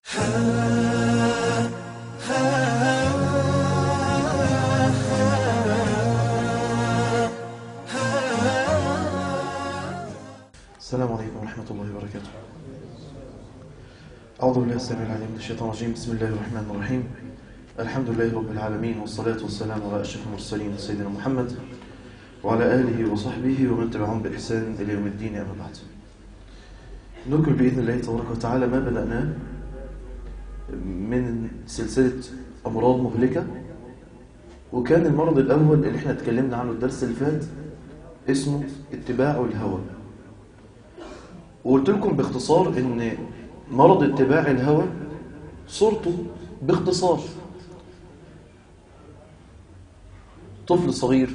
السلام عليكم ورحمة الله وبركاته أعوذ بالله السميع العليم من الشيطان الرجيم بسم الله الرحمن الرحيم الحمد لله رب العالمين والصلاة والسلام على أشرف المرسلين سيدنا محمد وعلى آله وصحبه ومن تبعهم بإحسان إلى يوم الدين أما بعد نكمل بإذن الله تبارك وتعالى ما بدأناه من سلسلة أمراض مهلكة وكان المرض الأول اللي احنا اتكلمنا عنه الدرس اللي فات اسمه اتباع الهوى وقلت لكم باختصار ان مرض اتباع الهوى صورته باختصار طفل صغير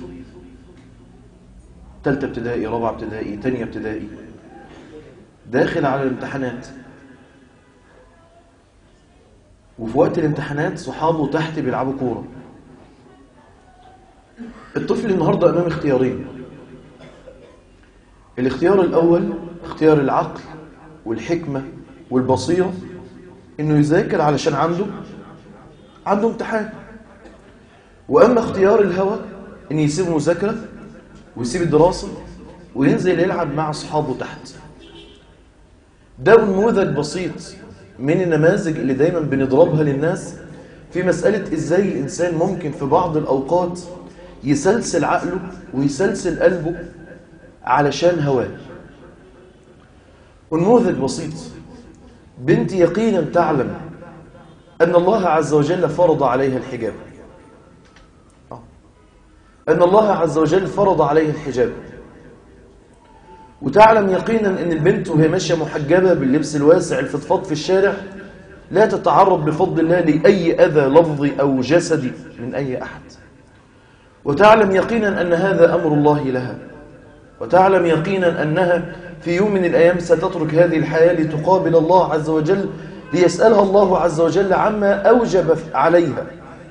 تالتة ابتدائي رابعة ابتدائي تانية ابتدائي داخل على الامتحانات وفي وقت الامتحانات صحابه تحت بيلعبوا كورة الطفل النهاردة أمام اختيارين الاختيار الأول اختيار العقل والحكمة والبصيرة انه يذاكر علشان عنده عنده امتحان واما اختيار الهوى ان يسيب مذاكرة ويسيب الدراسة وينزل يلعب مع اصحابه تحت ده نموذج بسيط من النماذج اللي دايما بنضربها للناس في مسألة ازاي الانسان ممكن في بعض الاوقات يسلسل عقله ويسلسل قلبه علشان هواه ونموذج بسيط بنت يقينا تعلم أن الله عز وجل فرض عليها الحجاب أن الله عز وجل فرض عليها الحجاب وتعلم يقينا أن البنت وهي ماشية محجبة باللبس الواسع الفضفاض في الشارع لا تتعرض بفضل الله لأي أذى لفظي أو جسدي من أي أحد وتعلم يقينا أن هذا أمر الله لها وتعلم يقينا أنها في يوم من الأيام ستترك هذه الحياة لتقابل الله عز وجل ليسألها الله عز وجل عما أوجب عليها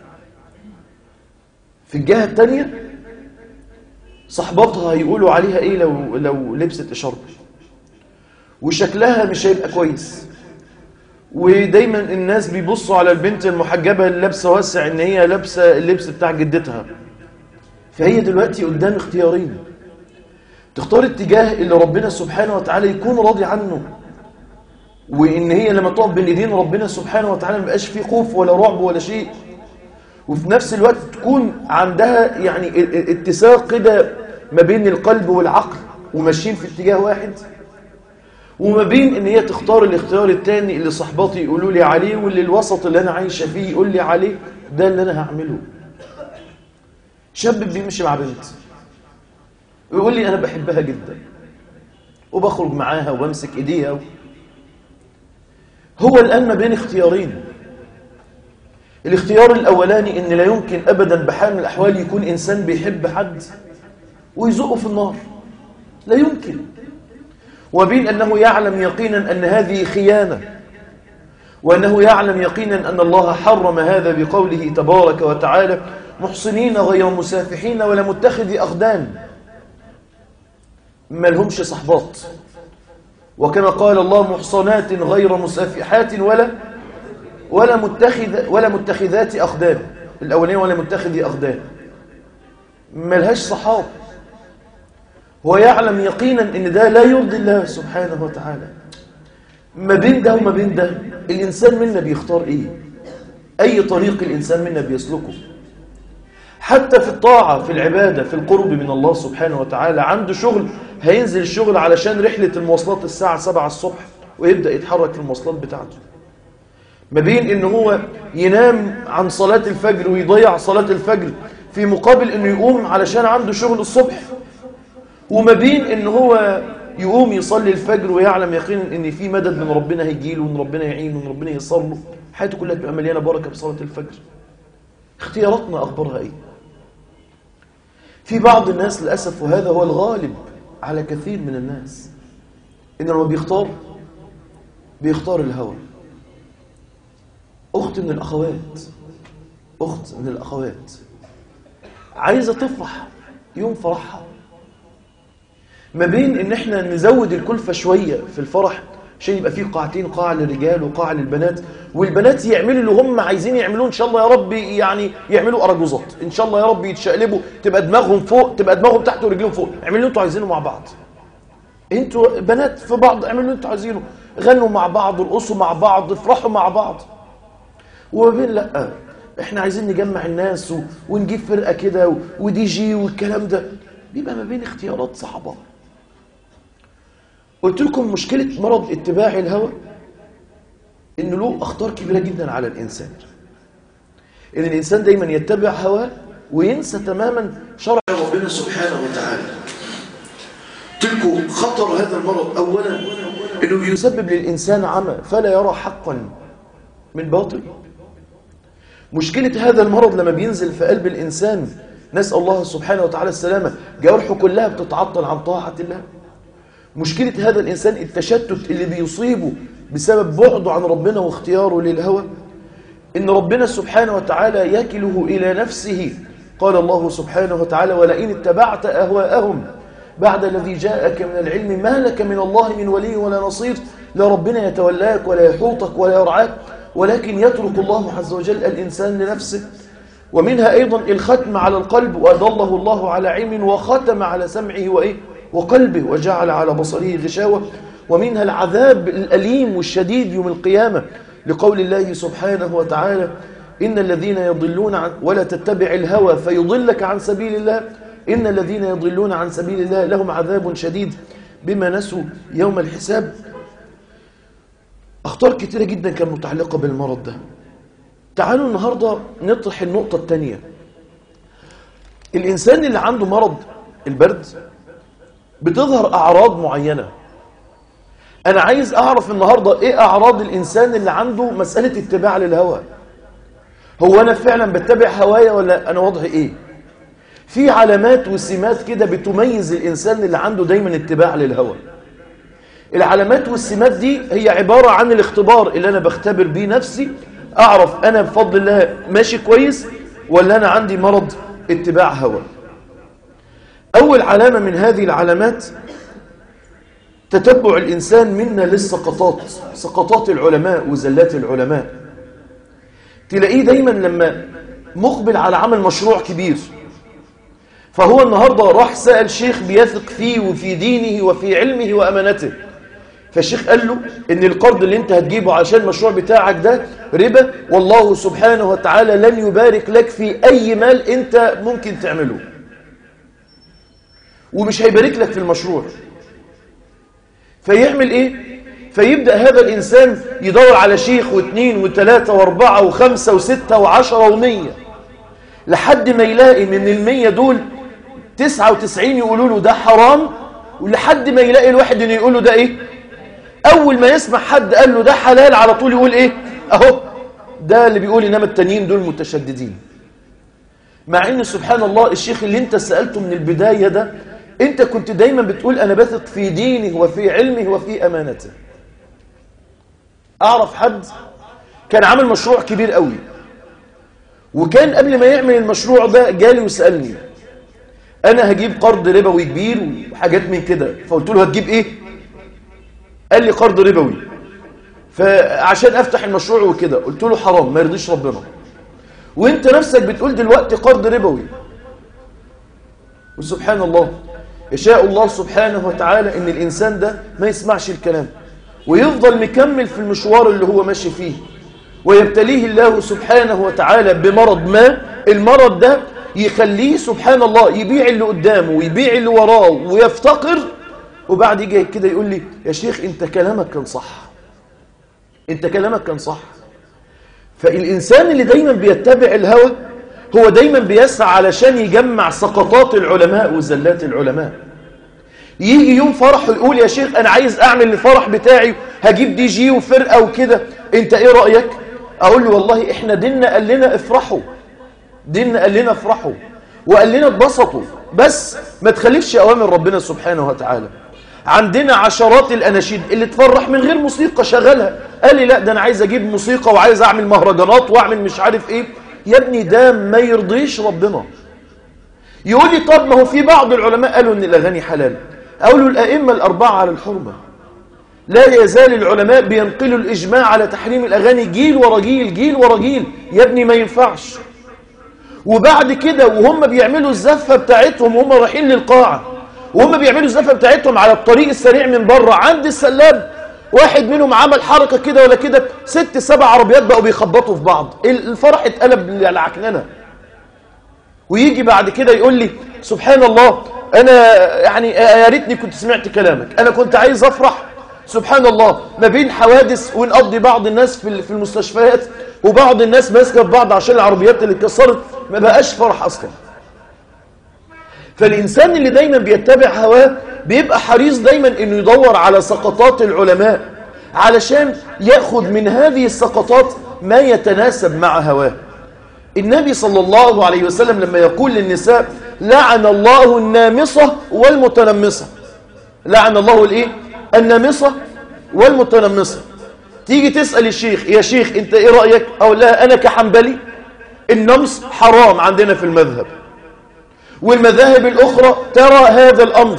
في الجهة الثانية صحباتها هيقولوا عليها إيه لو, لو لبست إشارة وشكلها مش هيبقى كويس ودايما الناس بيبصوا على البنت المحجبة اللي لابسة واسع ان هي لابسة اللبس بتاع جدتها فهي دلوقتي قدام اختيارين تختار اتجاه اللي ربنا سبحانه وتعالى يكون راضي عنه وان هي لما تقف بين ايدين ربنا سبحانه وتعالى ما يبقاش فيه خوف ولا رعب ولا شيء وفي نفس الوقت تكون عندها يعني اتساق كده ما بين القلب والعقل وماشيين في اتجاه واحد وما بين ان هي تختار الاختيار الثاني اللي صحباتي يقولوا لي عليه واللي الوسط اللي انا عايشه فيه يقول لي عليه ده اللي انا هعمله شاب بيمشي مع بنت ويقول لي أنا بحبها جدا وبخرج معاها وبمسك إيديها و... هو الآن ما بين اختيارين الاختيار الأولاني إن لا يمكن أبدا بحال من الأحوال يكون إنسان بيحب حد ويزقه في النار لا يمكن وبين أنه يعلم يقينا أن هذه خيانة وأنه يعلم يقينا أن الله حرم هذا بقوله تبارك وتعالى محصنين غير مسافحين ولا متخذ أخدان ما لهمش صحبات وكما قال الله محصنات غير مسافحات ولا ولا متخذ ولا متخذات أخدان الأولين ولا متخذي أخدان ما لهاش صحاب هو يعلم يقينا ان ده لا يرضي الله سبحانه وتعالى ما بين ده وما بين ده الإنسان منا بيختار إيه أي طريق الإنسان منا بيسلكه حتى في الطاعة في العبادة في القرب من الله سبحانه وتعالى عنده شغل هينزل الشغل علشان رحلة المواصلات الساعة 7 الصبح ويبدأ يتحرك في المواصلات بتاعته ما بين ان هو ينام عن صلاة الفجر ويضيع صلاة الفجر في مقابل انه يقوم علشان عنده شغل الصبح وما بين ان هو يقوم يصلي الفجر ويعلم يقينا ان في مدد من ربنا هيجيله وان ربنا يعينه وان ربنا ييسر له حياته كلها تبقى مليانه بركه بصلاه الفجر اختياراتنا اخبارها ايه في بعض الناس للاسف وهذا هو الغالب على كثير من الناس ان لما بيختار بيختار الهوى اخت من الاخوات اخت من الاخوات عايزه تفرح يوم فرحها ما بين ان احنا نزود الكلفة شوية في الفرح عشان يبقى فيه قاعتين قاع للرجال وقاع للبنات والبنات يعملوا اللي هم عايزين يعملوه ان شاء الله يا رب يعني يعملوا اراجوزات ان شاء الله يا رب يتشقلبوا تبقى دماغهم فوق تبقى دماغهم تحت ورجلهم فوق اعملوا اللي انتوا عايزينه مع بعض انتوا بنات في بعض اعملوا اللي انتوا عايزينه غنوا مع بعض ارقصوا مع بعض افرحوا مع بعض وما بين لا احنا عايزين نجمع الناس و... ونجيب فرقه كده و... ودي جي والكلام ده بيبقى ما بين اختيارات صعبه قلت لكم مشكله مرض اتباع الهوى ان له اخطار كبيره جدا على الانسان ان الانسان دايما يتبع هواه وينسى تماما شرع ربنا سبحانه وتعالى قلت لكم خطر هذا المرض اولا انه يسبب للانسان عمى فلا يرى حقا من باطل مشكلة هذا المرض لما بينزل في قلب الإنسان نسأل الله سبحانه وتعالى السلامة جوارحه كلها بتتعطل عن طاعة الله مشكلة هذا الإنسان التشتت اللي بيصيبه بسبب بعده عن ربنا واختياره للهوى إن ربنا سبحانه وتعالى يكله إلى نفسه قال الله سبحانه وتعالى ولئن اتبعت أهواءهم بعد الذي جاءك من العلم ما لك من الله من ولي ولا نصير لا ربنا يتولاك ولا يحوطك ولا يرعاك ولكن يترك الله عز وجل الإنسان لنفسه ومنها أيضا الختم على القلب وأضله الله على علم وختم على سمعه وإيه وقلبه وجعل على بصره غشاوة ومنها العذاب الأليم والشديد يوم القيامة لقول الله سبحانه وتعالى إن الذين يضلون عن ولا تتبع الهوى فيضلك عن سبيل الله إن الذين يضلون عن سبيل الله لهم عذاب شديد بما نسوا يوم الحساب أخطار كتيرة جدا كانت متعلقة بالمرض ده تعالوا النهاردة نطرح النقطة الثانية الإنسان اللي عنده مرض البرد بتظهر أعراض معينة أنا عايز أعرف النهاردة إيه أعراض الإنسان اللي عنده مسألة اتباع للهوى هو أنا فعلا بتبع هوايا ولا أنا وضعي إيه في علامات وسمات كده بتميز الإنسان اللي عنده دايما اتباع للهوى العلامات والسمات دي هي عبارة عن الاختبار اللي أنا بختبر بيه نفسي أعرف أنا بفضل الله ماشي كويس ولا أنا عندي مرض اتباع هوى أول علامة من هذه العلامات تتبع الإنسان منا للسقطات سقطات العلماء وزلات العلماء تلاقيه دايما لما مقبل على عمل مشروع كبير فهو النهاردة راح سأل شيخ بيثق فيه وفي دينه وفي علمه وأمانته فالشيخ قال له ان القرض اللي انت هتجيبه عشان المشروع بتاعك ده ربا والله سبحانه وتعالى لن يبارك لك في اي مال انت ممكن تعمله ومش هيبارك لك في المشروع فيعمل ايه فيبدأ هذا الانسان يدور على شيخ واثنين وثلاثة واربعة وخمسة وستة وعشرة ومية لحد ما يلاقي من المية دول تسعة وتسعين يقولوا له ده حرام ولحد ما يلاقي الواحد اللي يقول له ده ايه اول ما يسمع حد قال له ده حلال على طول يقول ايه اهو ده اللي بيقول انما التانيين دول متشددين مع ان سبحان الله الشيخ اللي انت سألته من البداية ده انت كنت دايما بتقول انا بثق في دينه وفي علمه وفي امانته اعرف حد كان عامل مشروع كبير قوي وكان قبل ما يعمل المشروع ده جالي وسألني انا هجيب قرض ربوي كبير وحاجات من كده فقلت له هتجيب ايه قال لي قرض ربوي فعشان افتح المشروع وكده قلت له حرام ما يرضيش ربنا وانت نفسك بتقول دلوقتي قرض ربوي وسبحان الله يشاء الله سبحانه وتعالى ان الانسان ده ما يسمعش الكلام ويفضل مكمل في المشوار اللي هو ماشي فيه ويبتليه الله سبحانه وتعالى بمرض ما المرض ده يخليه سبحان الله يبيع اللي قدامه ويبيع اللي وراه ويفتقر وبعد يجي كده يقول لي يا شيخ انت كلامك كان صح انت كلامك كان صح فالإنسان اللي دايما بيتبع الهوى هو دايما بيسعى علشان يجمع سقطات العلماء وزلات العلماء يجي يوم فرحه يقول يا شيخ أنا عايز أعمل الفرح بتاعي هجيب دي جي وفرقة وكده أنت إيه رأيك؟ أقول له والله إحنا ديننا قال لنا افرحوا ديننا قال لنا افرحوا وقال لنا اتبسطوا بس ما تخليفش أوامر ربنا سبحانه وتعالى عندنا عشرات الأناشيد اللي تفرح من غير موسيقى شغلها قال لي لا ده أنا عايز أجيب موسيقى وعايز أعمل مهرجانات وأعمل مش عارف إيه يا ابني ده ما يرضيش ربنا يقول لي طب ما هو في بعض العلماء قالوا ان الاغاني حلال اقول له الائمه الاربعه على الحرمه لا يزال العلماء بينقلوا الإجماع على تحريم الأغاني جيل ورا جيل جيل ورا جيل يا ابني ما ينفعش وبعد كده وهم بيعملوا الزفة بتاعتهم وهم رايحين للقاعة وهم بيعملوا الزفة بتاعتهم على الطريق السريع من بره عند السلاب واحد منهم عمل حركة كده ولا كده ست سبع عربيات بقوا بيخبطوا في بعض الفرح اتقلب لعكننة ويجي بعد كده يقول لي سبحان الله انا يعني يا ريتني كنت سمعت كلامك انا كنت عايز افرح سبحان الله ما بين حوادث ونقضي بعض الناس في في المستشفيات وبعض الناس ماسكه في بعض عشان العربيات اللي اتكسرت ما بقاش فرح اصلا فالانسان اللي دايما بيتبع هواه بيبقى حريص دايما انه يدور على سقطات العلماء علشان ياخذ من هذه السقطات ما يتناسب مع هواه النبي صلى الله عليه وسلم لما يقول للنساء لعن الله النامصة والمتنمصة لعن الله الايه النامصة والمتنمصة تيجي تسأل الشيخ يا شيخ انت ايه رأيك او لا انا كحنبلي النمص حرام عندنا في المذهب والمذاهب الاخرى ترى هذا الامر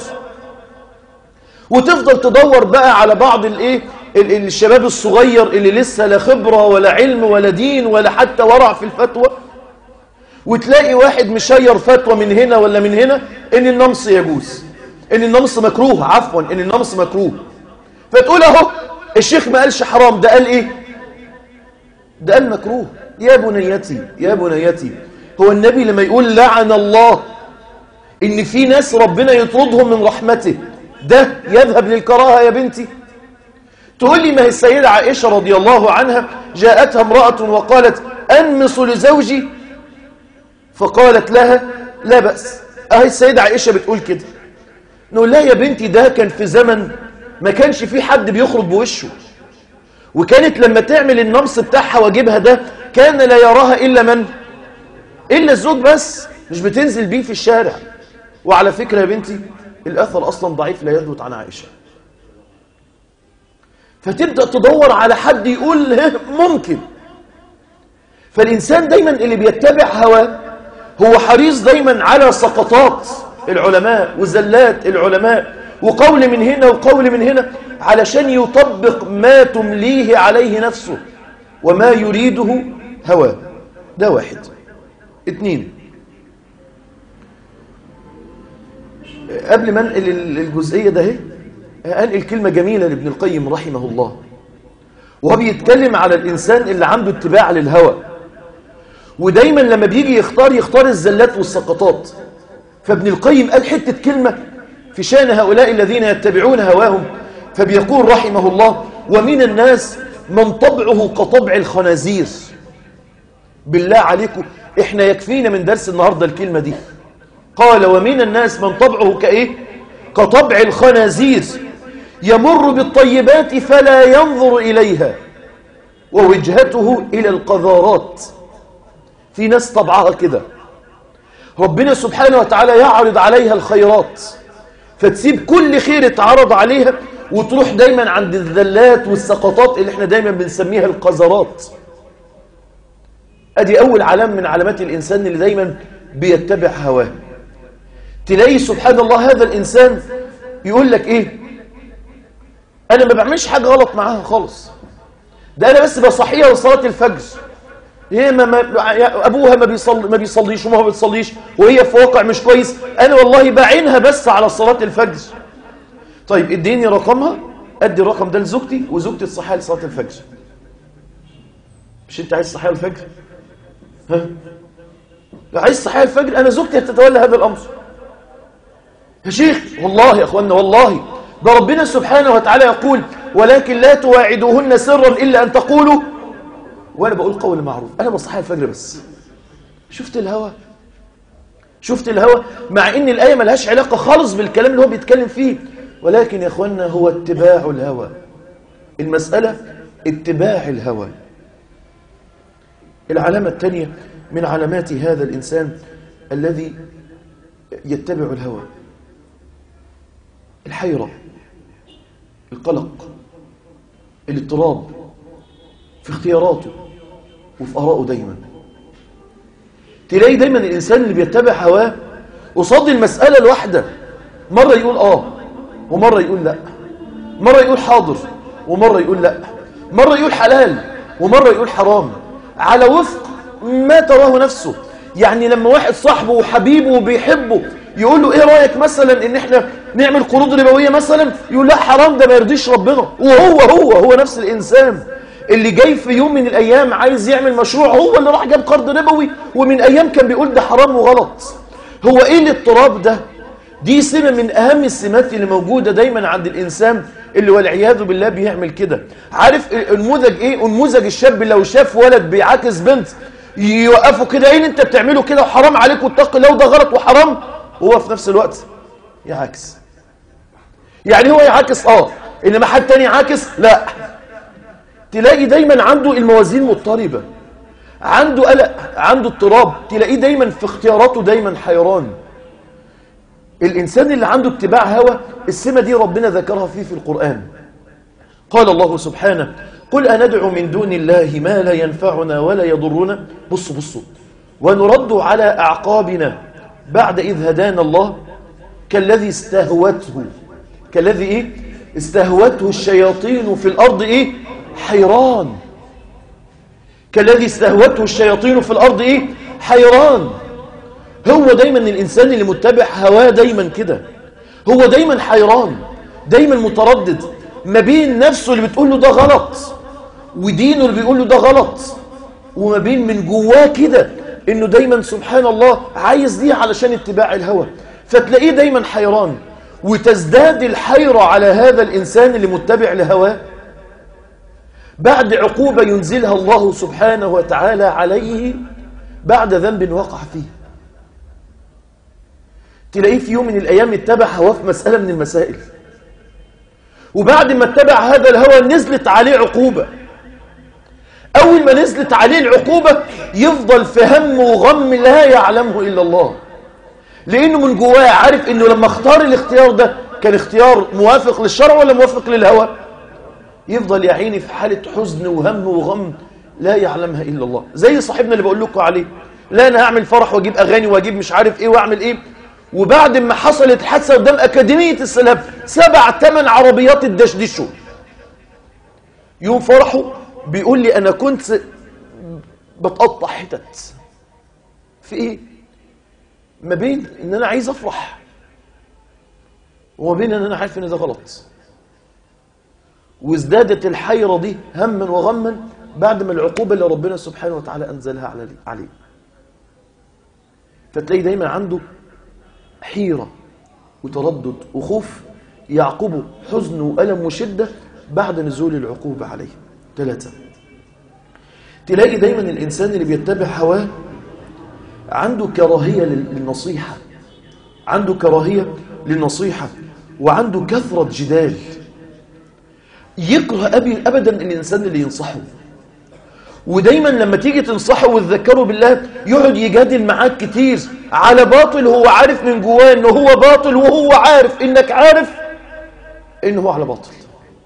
وتفضل تدور بقى على بعض الايه الشباب الصغير اللي لسه لا خبرة ولا علم ولا دين ولا حتى ورع في الفتوى وتلاقي واحد مشير فتوى من هنا ولا من هنا ان النمص يجوز ان النمص مكروه عفوا ان النمص مكروه فتقول اهو الشيخ ما قالش حرام ده قال ايه ده قال مكروه يا بنيتي يا بنيتي هو النبي لما يقول لعن الله ان في ناس ربنا يطردهم من رحمته ده يذهب للكراهه يا بنتي تقول لي ما هي السيدة عائشة رضي الله عنها جاءتها امرأة وقالت أنمص لزوجي فقالت لها لا بأس أهي السيدة عائشة بتقول كده نقول لا يا بنتي ده كان في زمن ما كانش في حد بيخرج بوشه وكانت لما تعمل النمص بتاعها واجبها ده كان لا يراها إلا من إلا الزوج بس مش بتنزل بيه في الشارع وعلى فكرة يا بنتي الأثر أصلا ضعيف لا يثبت عن عائشة فتبدأ تدور على حد يقول ممكن فالإنسان دايما اللي بيتبع هواه هو حريص دايما على سقطات العلماء وزلات العلماء وقول من هنا وقول من هنا علشان يطبق ما تمليه عليه نفسه وما يريده هواه ده واحد اتنين قبل ما انقل الجزئية ده اهي أنقل كلمة جميلة لابن القيم رحمه الله وهو بيتكلم على الإنسان اللي عنده اتباع للهوى ودايما لما بيجي يختار يختار الزلات والسقطات فابن القيم قال حتة كلمة في شان هؤلاء الذين يتبعون هواهم فبيقول رحمه الله ومن الناس من طبعه كطبع الخنازير بالله عليكم احنا يكفينا من درس النهاردة الكلمة دي قال ومن الناس من طبعه كايه كطبع الخنازير يمر بالطيبات فلا ينظر إليها ووجهته إلى القذارات في ناس طبعها كده ربنا سبحانه وتعالى يعرض عليها الخيرات فتسيب كل خير اتعرض عليها وتروح دايما عند الذلات والسقطات اللي احنا دايما بنسميها القذرات ادي اول علام من علامات الانسان اللي دايما بيتبع هواه تلاقي سبحان الله هذا الانسان يقول لك ايه انا ما بعملش حاجه غلط معاها خالص ده انا بس بصحيها لصلاه الفجر هي ما ما ابوها ما بيصلي ما بيصليش وما هو بتصليش وهي في واقع مش كويس انا والله بعينها بس على صلاه الفجر طيب اديني رقمها ادي الرقم ده لزوجتي وزوجتي تصحيها لصلاه الفجر مش انت عايز تصحيها الفجر ها عايز تصحيها الفجر انا زوجتي هتتولى هذا الامر يا شيخ والله يا اخوانا والله ده ربنا سبحانه وتعالى يقول ولكن لا تواعدوهن سرا الا ان تقولوا وانا بقول قول معروف انا بصحيها الفجر بس شفت الهوى شفت الهوى مع ان الايه ملهاش علاقه خالص بالكلام اللي هو بيتكلم فيه ولكن يا اخوانا هو اتباع الهوى المساله اتباع الهوى العلامه الثانيه من علامات هذا الانسان الذي يتبع الهوى الحيرة القلق الاضطراب في اختياراته وفي آرائه دايما تلاقي دايما الإنسان اللي بيتبع هواه قصاد المسألة الواحدة مرة يقول آه ومرة يقول لا مرة يقول حاضر ومرة يقول لا مرة يقول حلال ومرة يقول حرام على وفق ما تراه نفسه يعني لما واحد صاحبه وحبيبه وبيحبه يقول له ايه رأيك مثلا ان احنا نعمل قروض ربوية مثلا يقول لا حرام ده ما يرضيش ربنا وهو هو هو نفس الانسان اللي جاي في يوم من الايام عايز يعمل مشروع هو اللي راح جاب قرض ربوي ومن ايام كان بيقول ده حرام وغلط هو ايه الاضطراب ده دي سمة من اهم السمات اللي موجودة دايما عند الانسان اللي والعياذ بالله بيعمل كده عارف النموذج ايه نموذج الشاب لو شاف ولد بيعاكس بنت يوقفوا كده ايه اللي انت بتعمله كده وحرام عليك واتقي لو ده غلط وحرام هو في نفس الوقت يعاكس يعني هو يعاكس اه انما حد تاني يعاكس لا تلاقي دايما عنده الموازين مضطربة عنده قلق عنده اضطراب تلاقيه دايما في اختياراته دايما حيران الإنسان اللي عنده اتباع هوى السمة دي ربنا ذكرها فيه في القرآن قال الله سبحانه قل أندعو من دون الله ما لا ينفعنا ولا يضرنا بصوا بصوا ونرد على أعقابنا بعد إذ هدانا الله كالذي استهوته كالذي إيه استهوته الشياطين في الأرض إيه حيران كالذي استهوته الشياطين في الأرض إيه حيران هو دايما الإنسان اللي متبع هواه دايما كده هو دايما حيران دايما متردد ما بين نفسه اللي بتقول له ده غلط ودينه اللي بيقول له ده غلط وما بين من جواه كده انه دايما سبحان الله عايز دي علشان اتباع الهوى فتلاقيه دايما حيران وتزداد الحيرة على هذا الإنسان اللي متبع لهواه بعد عقوبة ينزلها الله سبحانه وتعالى عليه بعد ذنب وقع فيه تلاقيه في يوم من الأيام اتبع هواه في مسألة من المسائل وبعد ما اتبع هذا الهوى نزلت عليه عقوبة أول ما نزلت عليه العقوبة يفضل في هم وغم لا يعلمه إلا الله لأنه من جواه عارف أنه لما اختار الاختيار ده كان اختيار موافق للشرع ولا موافق للهوى يفضل يا عيني في حالة حزن وهم وغم لا يعلمها إلا الله زي صاحبنا اللي بقول لكم عليه لا أنا هعمل فرح وأجيب أغاني وأجيب مش عارف إيه وأعمل إيه وبعد ما حصلت حادثة قدام أكاديمية السلام سبع ثمان عربيات الدشدشوا يوم فرحه بيقول لي أنا كنت بتقطع حتت في إيه؟ ما بين إن أنا عايز أفرح وما بين إن أنا عارف إن ده غلط وازدادت الحيرة دي هما وغما بعد ما العقوبة اللي ربنا سبحانه وتعالى أنزلها عليه فتلاقي دايما عنده حيرة وتردد وخوف يعقبه حزن وألم وشدة بعد نزول العقوبة عليه ثلاثة تلاقي دايما الإنسان اللي بيتبع هواه عنده كراهية للنصيحة عنده كراهية للنصيحة وعنده كثرة جدال يكره أبي أبدا الإنسان اللي ينصحه ودايما لما تيجي تنصحه وتذكره بالله يقعد يجادل معاك كتير على باطل هو عارف من جواه انه هو باطل وهو عارف انك عارف انه هو على باطل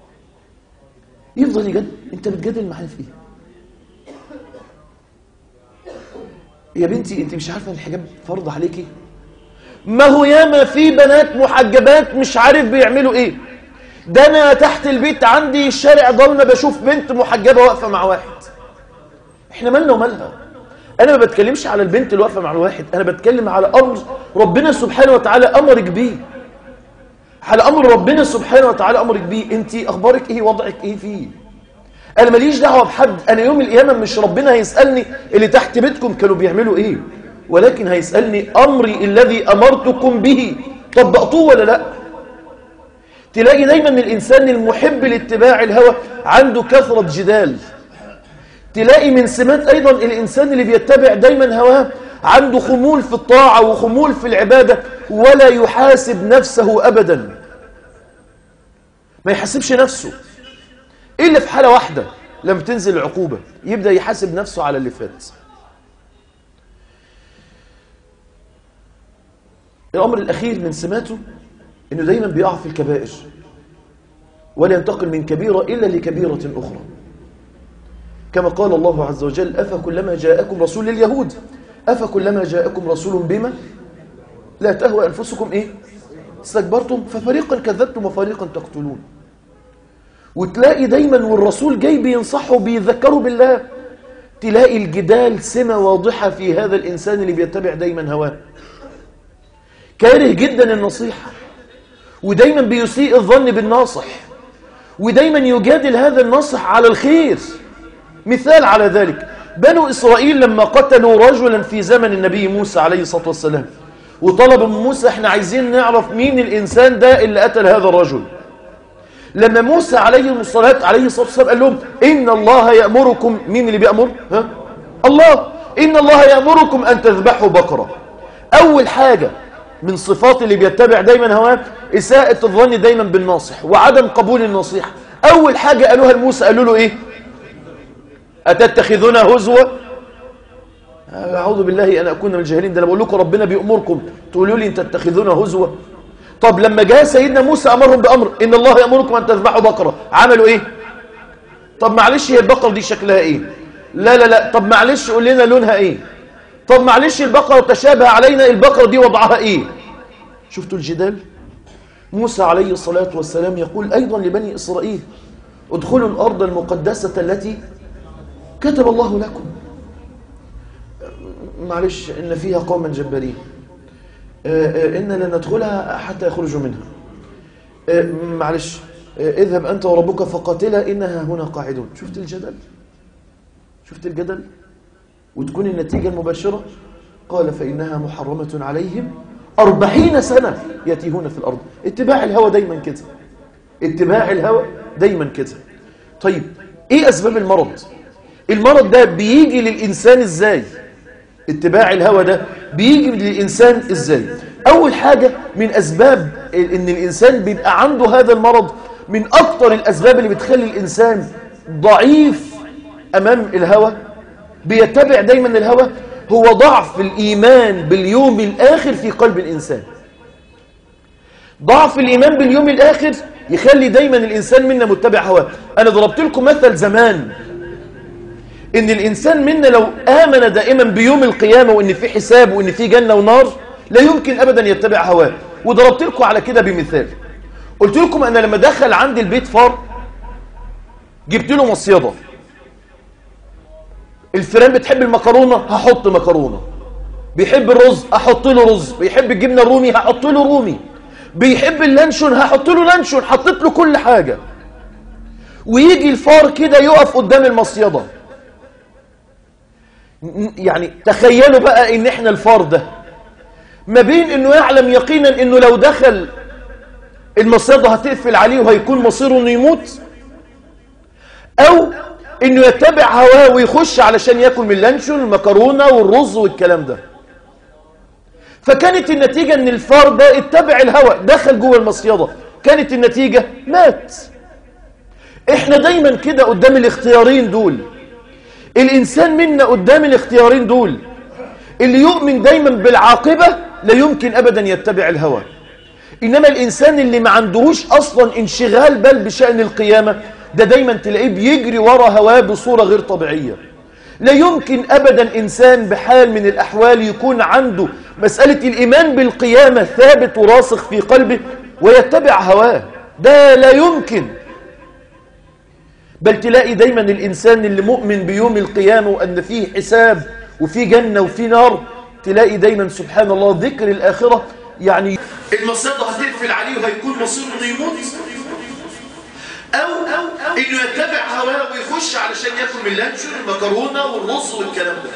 يفضل يجادل انت بتجادل معاه في ايه يا بنتي انت مش عارفه ان الحجاب فرض عليكي ما هو ياما في بنات محجبات مش عارف بيعملوا ايه ده انا تحت البيت عندي الشارع ضلمه بشوف بنت محجبه واقفه مع واحد احنا مالنا ومالها انا ما بتكلمش على البنت اللي واقفه مع الواحد انا بتكلم على امر ربنا سبحانه وتعالى امرك بيه على امر ربنا سبحانه وتعالى امرك بيه انت اخبارك ايه وضعك ايه فيه انا ماليش دعوه بحد انا يوم القيامه مش ربنا هيسالني اللي تحت بيتكم كانوا بيعملوا ايه ولكن هيسالني امري الذي امرتكم به طبقتوه ولا لا تلاقي دايما الانسان المحب لاتباع الهوى عنده كثره جدال تلاقي من سمات أيضا الإنسان اللي بيتبع دايما هواه عنده خمول في الطاعة وخمول في العبادة ولا يحاسب نفسه أبدا ما يحاسبش نفسه إلا في حالة واحدة لما تنزل العقوبة يبدأ يحاسب نفسه على اللي فات الأمر الأخير من سماته إنه دايما بيقع في الكبائر ولا ينتقل من كبيرة إلا لكبيرة أخرى كما قال الله عز وجل أفكلما جاءكم رسول لليهود أفكلما جاءكم رسول بما لا تهوى أنفسكم إيه استكبرتم ففريقا كذبتم وفريقا تقتلون وتلاقي دايما والرسول جاي بينصحه بيذكره بالله تلاقي الجدال سمة واضحة في هذا الإنسان اللي بيتبع دايما هواه كاره جدا النصيحة ودايما بيسيء الظن بالناصح ودايما يجادل هذا الناصح على الخير مثال على ذلك بنو إسرائيل لما قتلوا رجلا في زمن النبي موسى عليه الصلاة والسلام وطلب من موسى احنا عايزين نعرف مين الإنسان ده اللي قتل هذا الرجل لما موسى عليه الصلاة عليه الصلاة والسلام قال لهم إن الله يأمركم مين اللي بيأمر ها؟ الله إن الله يأمركم أن تذبحوا بقرة أول حاجة من صفات اللي بيتبع دايما هواه إساءة الظن دايما بالناصح وعدم قبول النصيحة أول حاجة قالوها لموسى قالوا له إيه أتتخذون هزوة أعوذ بالله أن أكون من الجاهلين ده أنا بقول لكم ربنا بيأمركم تقولوا لي أن تتخذون هزوة طب لما جاء سيدنا موسى أمرهم بأمر إن الله يأمركم أن تذبحوا بقرة عملوا إيه طب معلش هي البقرة دي شكلها إيه لا لا لا طب معلش قول لنا لونها إيه طب معلش البقرة تشابه علينا البقرة دي وضعها إيه شفتوا الجدال موسى عليه الصلاة والسلام يقول أيضا لبني إسرائيل ادخلوا الأرض المقدسة التي كتب الله لكم معلش إن فيها قوما جبارين إن لن ندخلها حتى يخرجوا منها معلش اذهب أنت وربك فقاتلا إنها هنا قاعدون شفت الجدل شفت الجدل وتكون النتيجة المباشرة قال فإنها محرمة عليهم أربعين سنة يتيهون في الأرض اتباع الهوى دايما كده اتباع الهوى دايما كده طيب ايه أسباب المرض المرض ده بيجي للإنسان ازاي اتباع الهوى ده بيجي للإنسان ازاي أول حاجة من أسباب إن الإنسان بيبقى عنده هذا المرض من أكتر الأسباب اللي بتخلي الإنسان ضعيف أمام الهوى بيتبع دايما الهوى هو ضعف الإيمان باليوم الآخر في قلب الإنسان ضعف الإيمان باليوم الآخر يخلي دايما الإنسان منا متبع هواه أنا ضربت لكم مثل زمان إن الإنسان منا لو آمن دائما بيوم القيامة وإن في حساب وإن في جنة ونار لا يمكن أبدا يتبع هواه وضربت لكم على كده بمثال قلت لكم أنا لما دخل عندي البيت فار جبت له مصيدة الفيران بتحب المكرونة هحط مكرونة بيحب الرز احط له رز بيحب الجبنة الرومي هحط له رومي بيحب اللانشون هحط له لانشون حطيت له كل حاجة ويجي الفار كده يقف قدام المصيدة يعني تخيلوا بقى ان احنا الفار ده ما بين انه يعلم يقينا انه لو دخل المصيدة هتقفل عليه وهيكون مصيره انه يموت او انه يتبع هواه ويخش علشان ياكل من اللانشون المكرونه والرز والكلام ده فكانت النتيجه ان الفار ده اتبع الهوى دخل جوه المصيده كانت النتيجه مات احنا دايما كده قدام الاختيارين دول الانسان منا قدام الاختيارين دول اللي يؤمن دايما بالعاقبه لا يمكن ابدا يتبع الهوى انما الانسان اللي ما عندهوش اصلا انشغال بل بشان القيامه ده دايما تلاقيه بيجري ورا هواه بصورة غير طبيعية لا يمكن أبدا إنسان بحال من الأحوال يكون عنده مسألة الإيمان بالقيامة ثابت وراسخ في قلبه ويتبع هواه ده لا يمكن بل تلاقي دايما الإنسان اللي مؤمن بيوم القيامة وأن فيه حساب وفيه جنة وفيه نار تلاقي دايما سبحان الله ذكر الآخرة يعني المصيدة هتقفل عليه وهيكون مصيره انه يموت أو, أو, أو إنه يتبع هواه ويخش علشان ياكل من اللانشون المكرونة والرز والكلام ده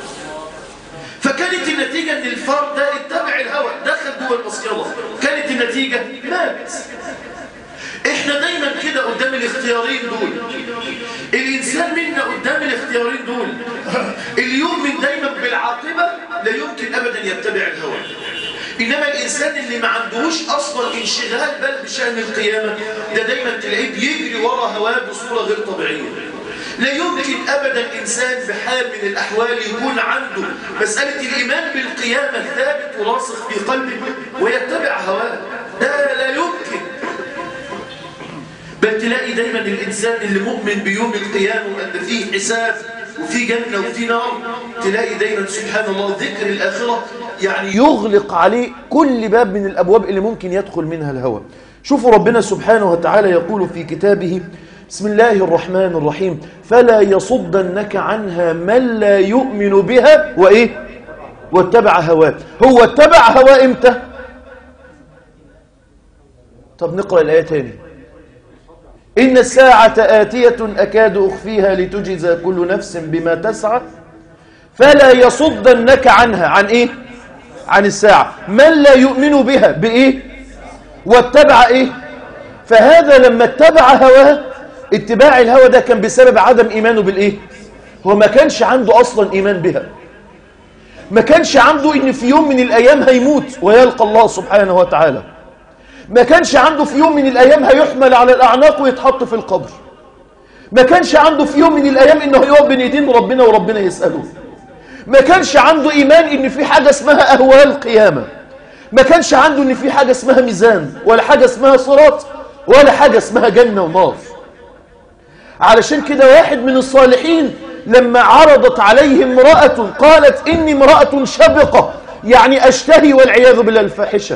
فكانت النتيجة إن الفار ده اتبع الهوى دخل جوه المصيدة كانت النتيجة مات إحنا دايما كده قدام الاختيارين دول الإنسان منا قدام الاختيارين دول اللي يؤمن دايما بالعاقبة لا يمكن أبدا يتبع الهوى إنما الإنسان اللي ما عندهوش أصلا انشغال بل بشأن القيامة ده دايما تلاقيه بيجري ورا هواه بصورة غير طبيعية لا يمكن أبدا إنسان بحال من الأحوال يكون عنده مسألة الإيمان بالقيامة ثابت وراسخ في قلبه ويتبع هواه ده لا يمكن بل تلاقي دايما الإنسان اللي مؤمن بيوم القيامة وأن فيه حساب وفي جنة وفي نار تلاقي دايما سبحان الله ذكر الآخرة يعني يغلق عليه كل باب من الأبواب اللي ممكن يدخل منها الهوى شوفوا ربنا سبحانه وتعالى يقول في كتابه بسم الله الرحمن الرحيم فلا يصدنك عنها من لا يؤمن بها وإيه واتبع هواه هو اتبع هواه امتى طب نقرأ الآية تاني إن الساعة آتية أكاد أخفيها لتجزى كل نفس بما تسعى فلا يصدنك عنها عن إيه عن الساعة من لا يؤمن بها بإيه واتبع إيه فهذا لما اتبع هواه اتباع الهوى ده كان بسبب عدم إيمانه بالإيه هو ما كانش عنده أصلا إيمان بها ما كانش عنده إن في يوم من الأيام هيموت ويلقى الله سبحانه وتعالى ما كانش عنده في يوم من الأيام هيحمل على الأعناق ويتحط في القبر ما كانش عنده في يوم من الأيام إنه يقف بين إيدين ربنا وربنا يسأله ما كانش عنده إيمان إن في حاجة اسمها أهوال قيامة ما كانش عنده إن في حاجة اسمها ميزان ولا حاجة اسمها صراط ولا حاجة اسمها جنة ونار علشان كده واحد من الصالحين لما عرضت عليه امرأة قالت إني امرأة شبقة يعني أشتهي والعياذ بالله الفاحشة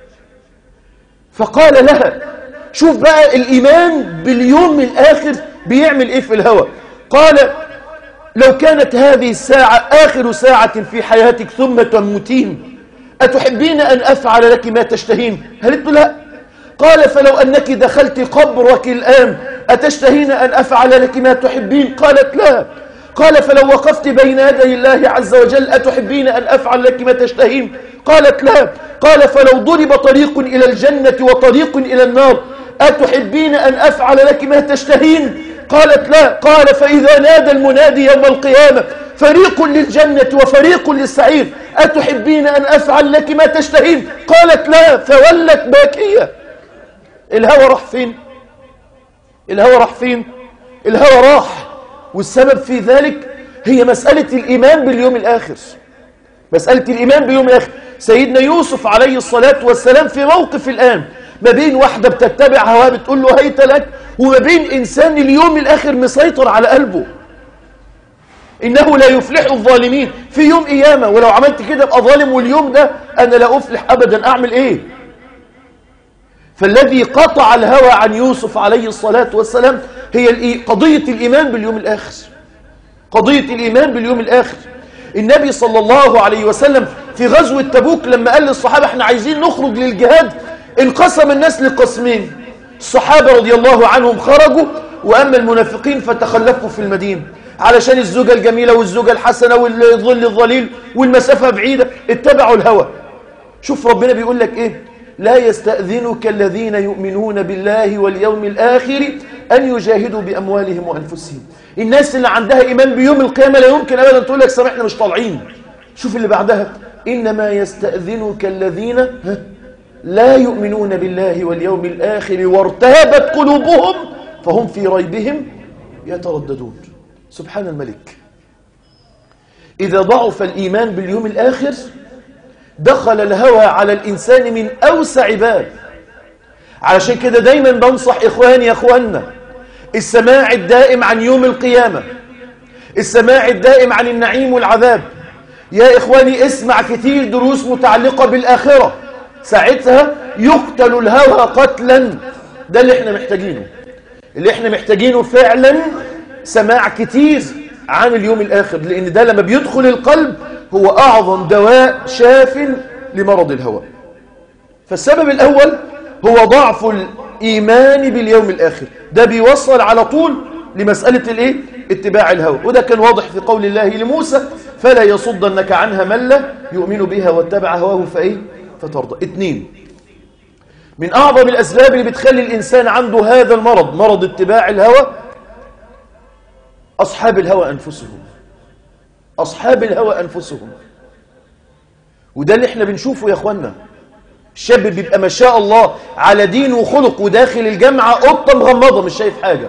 فقال لها شوف بقى الإيمان باليوم الآخر بيعمل إيه في الهوى قال لو كانت هذه الساعة آخر ساعة في حياتك ثم تموتين أتحبين أن أفعل لك ما تشتهين قالت له لا قال فلو أنك دخلت قبرك الآن أتشتهين أن أفعل لك ما تحبين قالت لا قال فلو وقفت بين يدي الله عز وجل أتحبين أن أفعل لك ما تشتهين قالت لا قال فلو ضرب طريق إلى الجنة وطريق إلى النار أتحبين أن أفعل لك ما تشتهين قالت لا قال فإذا نادى المنادي يوم القيامة فريق للجنة وفريق للسعير أتحبين أن أفعل لك ما تشتهين قالت لا فولت باكية الهوى راح فين الهوى راح فين الهوى راح والسبب في ذلك هي مسألة الإيمان باليوم الآخر مسألة الإيمان باليوم الآخر سيدنا يوسف عليه الصلاة والسلام في موقف الآن ما بين واحدة بتتبع هواه بتقول له هيت لك وما بين إنسان اليوم الآخر مسيطر على قلبه إنه لا يفلح الظالمين في يوم قيامة ولو عملت كده ابقى ظالم واليوم ده أنا لا أفلح أبدا أعمل إيه فالذي قطع الهوى عن يوسف عليه الصلاة والسلام هي قضية الإيمان باليوم الآخر قضية الإيمان باليوم الآخر النبي صلى الله عليه وسلم في غزوة تبوك لما قال للصحابة احنا عايزين نخرج للجهاد انقسم الناس لقسمين الصحابة رضي الله عنهم خرجوا وأما المنافقين فتخلفوا في المدينة علشان الزوجة الجميلة والزوجة الحسنة والظل الظليل والمسافة بعيدة اتبعوا الهوى شوف ربنا بيقول لك ايه لا يستأذنك الذين يؤمنون بالله واليوم الآخر أن يجاهدوا بأموالهم وأنفسهم الناس اللي عندها إيمان بيوم القيامة لا يمكن أبدا تقول لك سامحنا مش طالعين شوف اللي بعدها إنما يستأذنك الذين لا يؤمنون بالله واليوم الآخر وارتابت قلوبهم فهم في ريبهم يترددون سبحان الملك إذا ضعف الإيمان باليوم الآخر دخل الهوى على الإنسان من أوسع باب علشان كده دايما بنصح إخواني يا أخواننا السماع الدائم عن يوم القيامة السماع الدائم عن النعيم والعذاب يا إخواني اسمع كتير دروس متعلقة بالآخرة ساعتها يقتل الهوى قتلا ده اللي احنا محتاجينه اللي احنا محتاجينه فعلا سماع كتير عن اليوم الآخر لأن ده لما بيدخل القلب هو أعظم دواء شاف لمرض الهوى فالسبب الأول هو ضعف الإيمان باليوم الآخر ده بيوصل على طول لمسألة الإيه؟ اتباع الهوى وده كان واضح في قول الله لموسى فلا يصدنك عنها من لا يؤمن بها واتبع هواه فإيه؟ فترضى اتنين من أعظم الأسباب اللي بتخلي الإنسان عنده هذا المرض مرض اتباع الهوى أصحاب الهوى أنفسهم أصحاب الهوى أنفسهم وده اللي احنا بنشوفه يا أخوانا الشاب بيبقى ما شاء الله على دين وخلق وداخل الجامعة قطة مغمضة مش شايف حاجة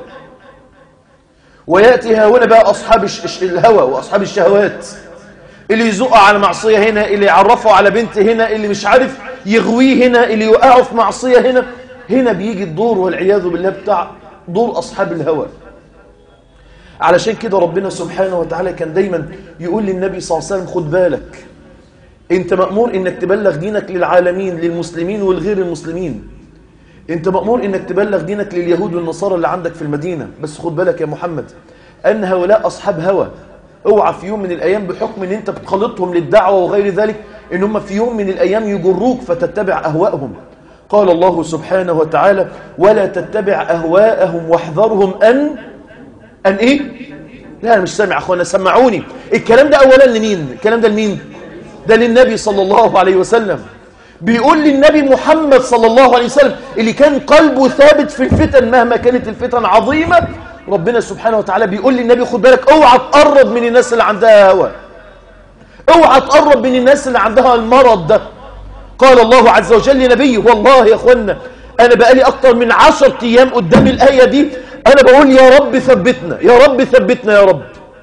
ويأتي هنا بقى أصحاب الهوى وأصحاب الشهوات اللي يزقه على معصية هنا اللي يعرفه على بنت هنا اللي مش عارف يغويه هنا اللي يوقعه في معصية هنا هنا بيجي الدور والعياذ بالله بتاع دور أصحاب الهوى علشان كده ربنا سبحانه وتعالى كان دايما يقول للنبي صلى الله عليه وسلم خد بالك انت مأمور انك تبلغ دينك للعالمين للمسلمين والغير المسلمين انت مأمور انك تبلغ دينك لليهود والنصارى اللي عندك في المدينة بس خد بالك يا محمد ان هؤلاء اصحاب هوى اوعى في يوم من الايام بحكم ان انت بتخلطهم للدعوة وغير ذلك ان هم في يوم من الايام يجروك فتتبع اهواءهم قال الله سبحانه وتعالى ولا تتبع اهواءهم واحذرهم ان ان ايه لا انا مش سامع اخوانا سمعوني الكلام ده اولا لمين الكلام ده لمين ده للنبي صلى الله عليه وسلم بيقول للنبي محمد صلى الله عليه وسلم اللي كان قلبه ثابت في الفتن مهما كانت الفتن عظيمة ربنا سبحانه وتعالى بيقول للنبي خد بالك اوعى تقرب من الناس اللي عندها هوى اوعى تقرب من الناس اللي عندها المرض ده قال الله عز وجل لنبيه والله يا اخوانا انا بقالي اكتر من عشر ايام قدام الايه دي انا بقول يا رب ثبتنا يا رب ثبتنا يا رب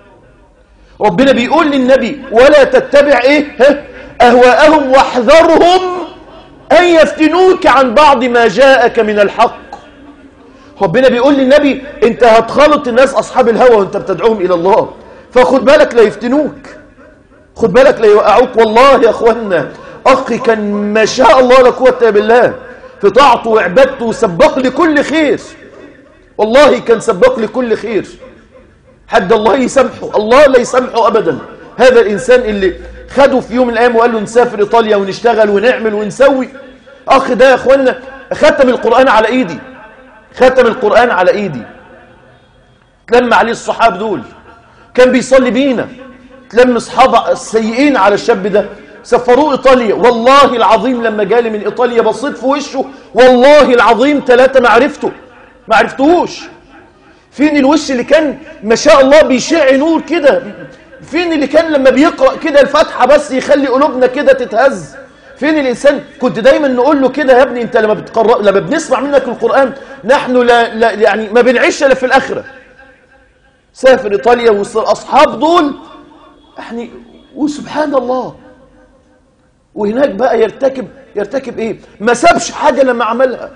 ربنا بيقول للنبي ولا تتبع ايه ها اهواءهم واحذرهم ان يفتنوك عن بعض ما جاءك من الحق ربنا بيقول للنبي انت هتخلط الناس اصحاب الهوى وانت بتدعوهم الى الله فخد بالك لا يفتنوك خد بالك لا يوقعوك والله يا اخوانا اخي كان ما شاء الله لا قوه الا بالله في طاعته وعبادته وسبق لكل خير والله كان سبق لكل خير حد الله يسامحه الله لا يسامحه ابدا هذا الانسان اللي خده في يوم من الايام وقال له نسافر ايطاليا ونشتغل ونعمل ونسوي اخ ده يا اخوانا ختم القران على ايدي ختم القران على ايدي تلم عليه الصحاب دول كان بيصلي بينا تلم اصحاب السيئين على الشاب ده سفروه ايطاليا والله العظيم لما جالي من ايطاليا بصيت في وشه والله العظيم ثلاثه ما عرفته ما عرفتهوش فين الوش اللي كان ما شاء الله بيشع نور كده فين اللي كان لما بيقرأ كده الفاتحة بس يخلي قلوبنا كده تتهز فين الإنسان كنت دايما نقول له كده يا ابني انت لما بتقرأ لما بنسمع منك القرآن نحن لا, لا يعني ما بنعيش الا في الآخرة سافر إيطاليا وسط الأصحاب دول يعني وسبحان الله وهناك بقى يرتكب يرتكب ايه ما سابش حاجة لما عملها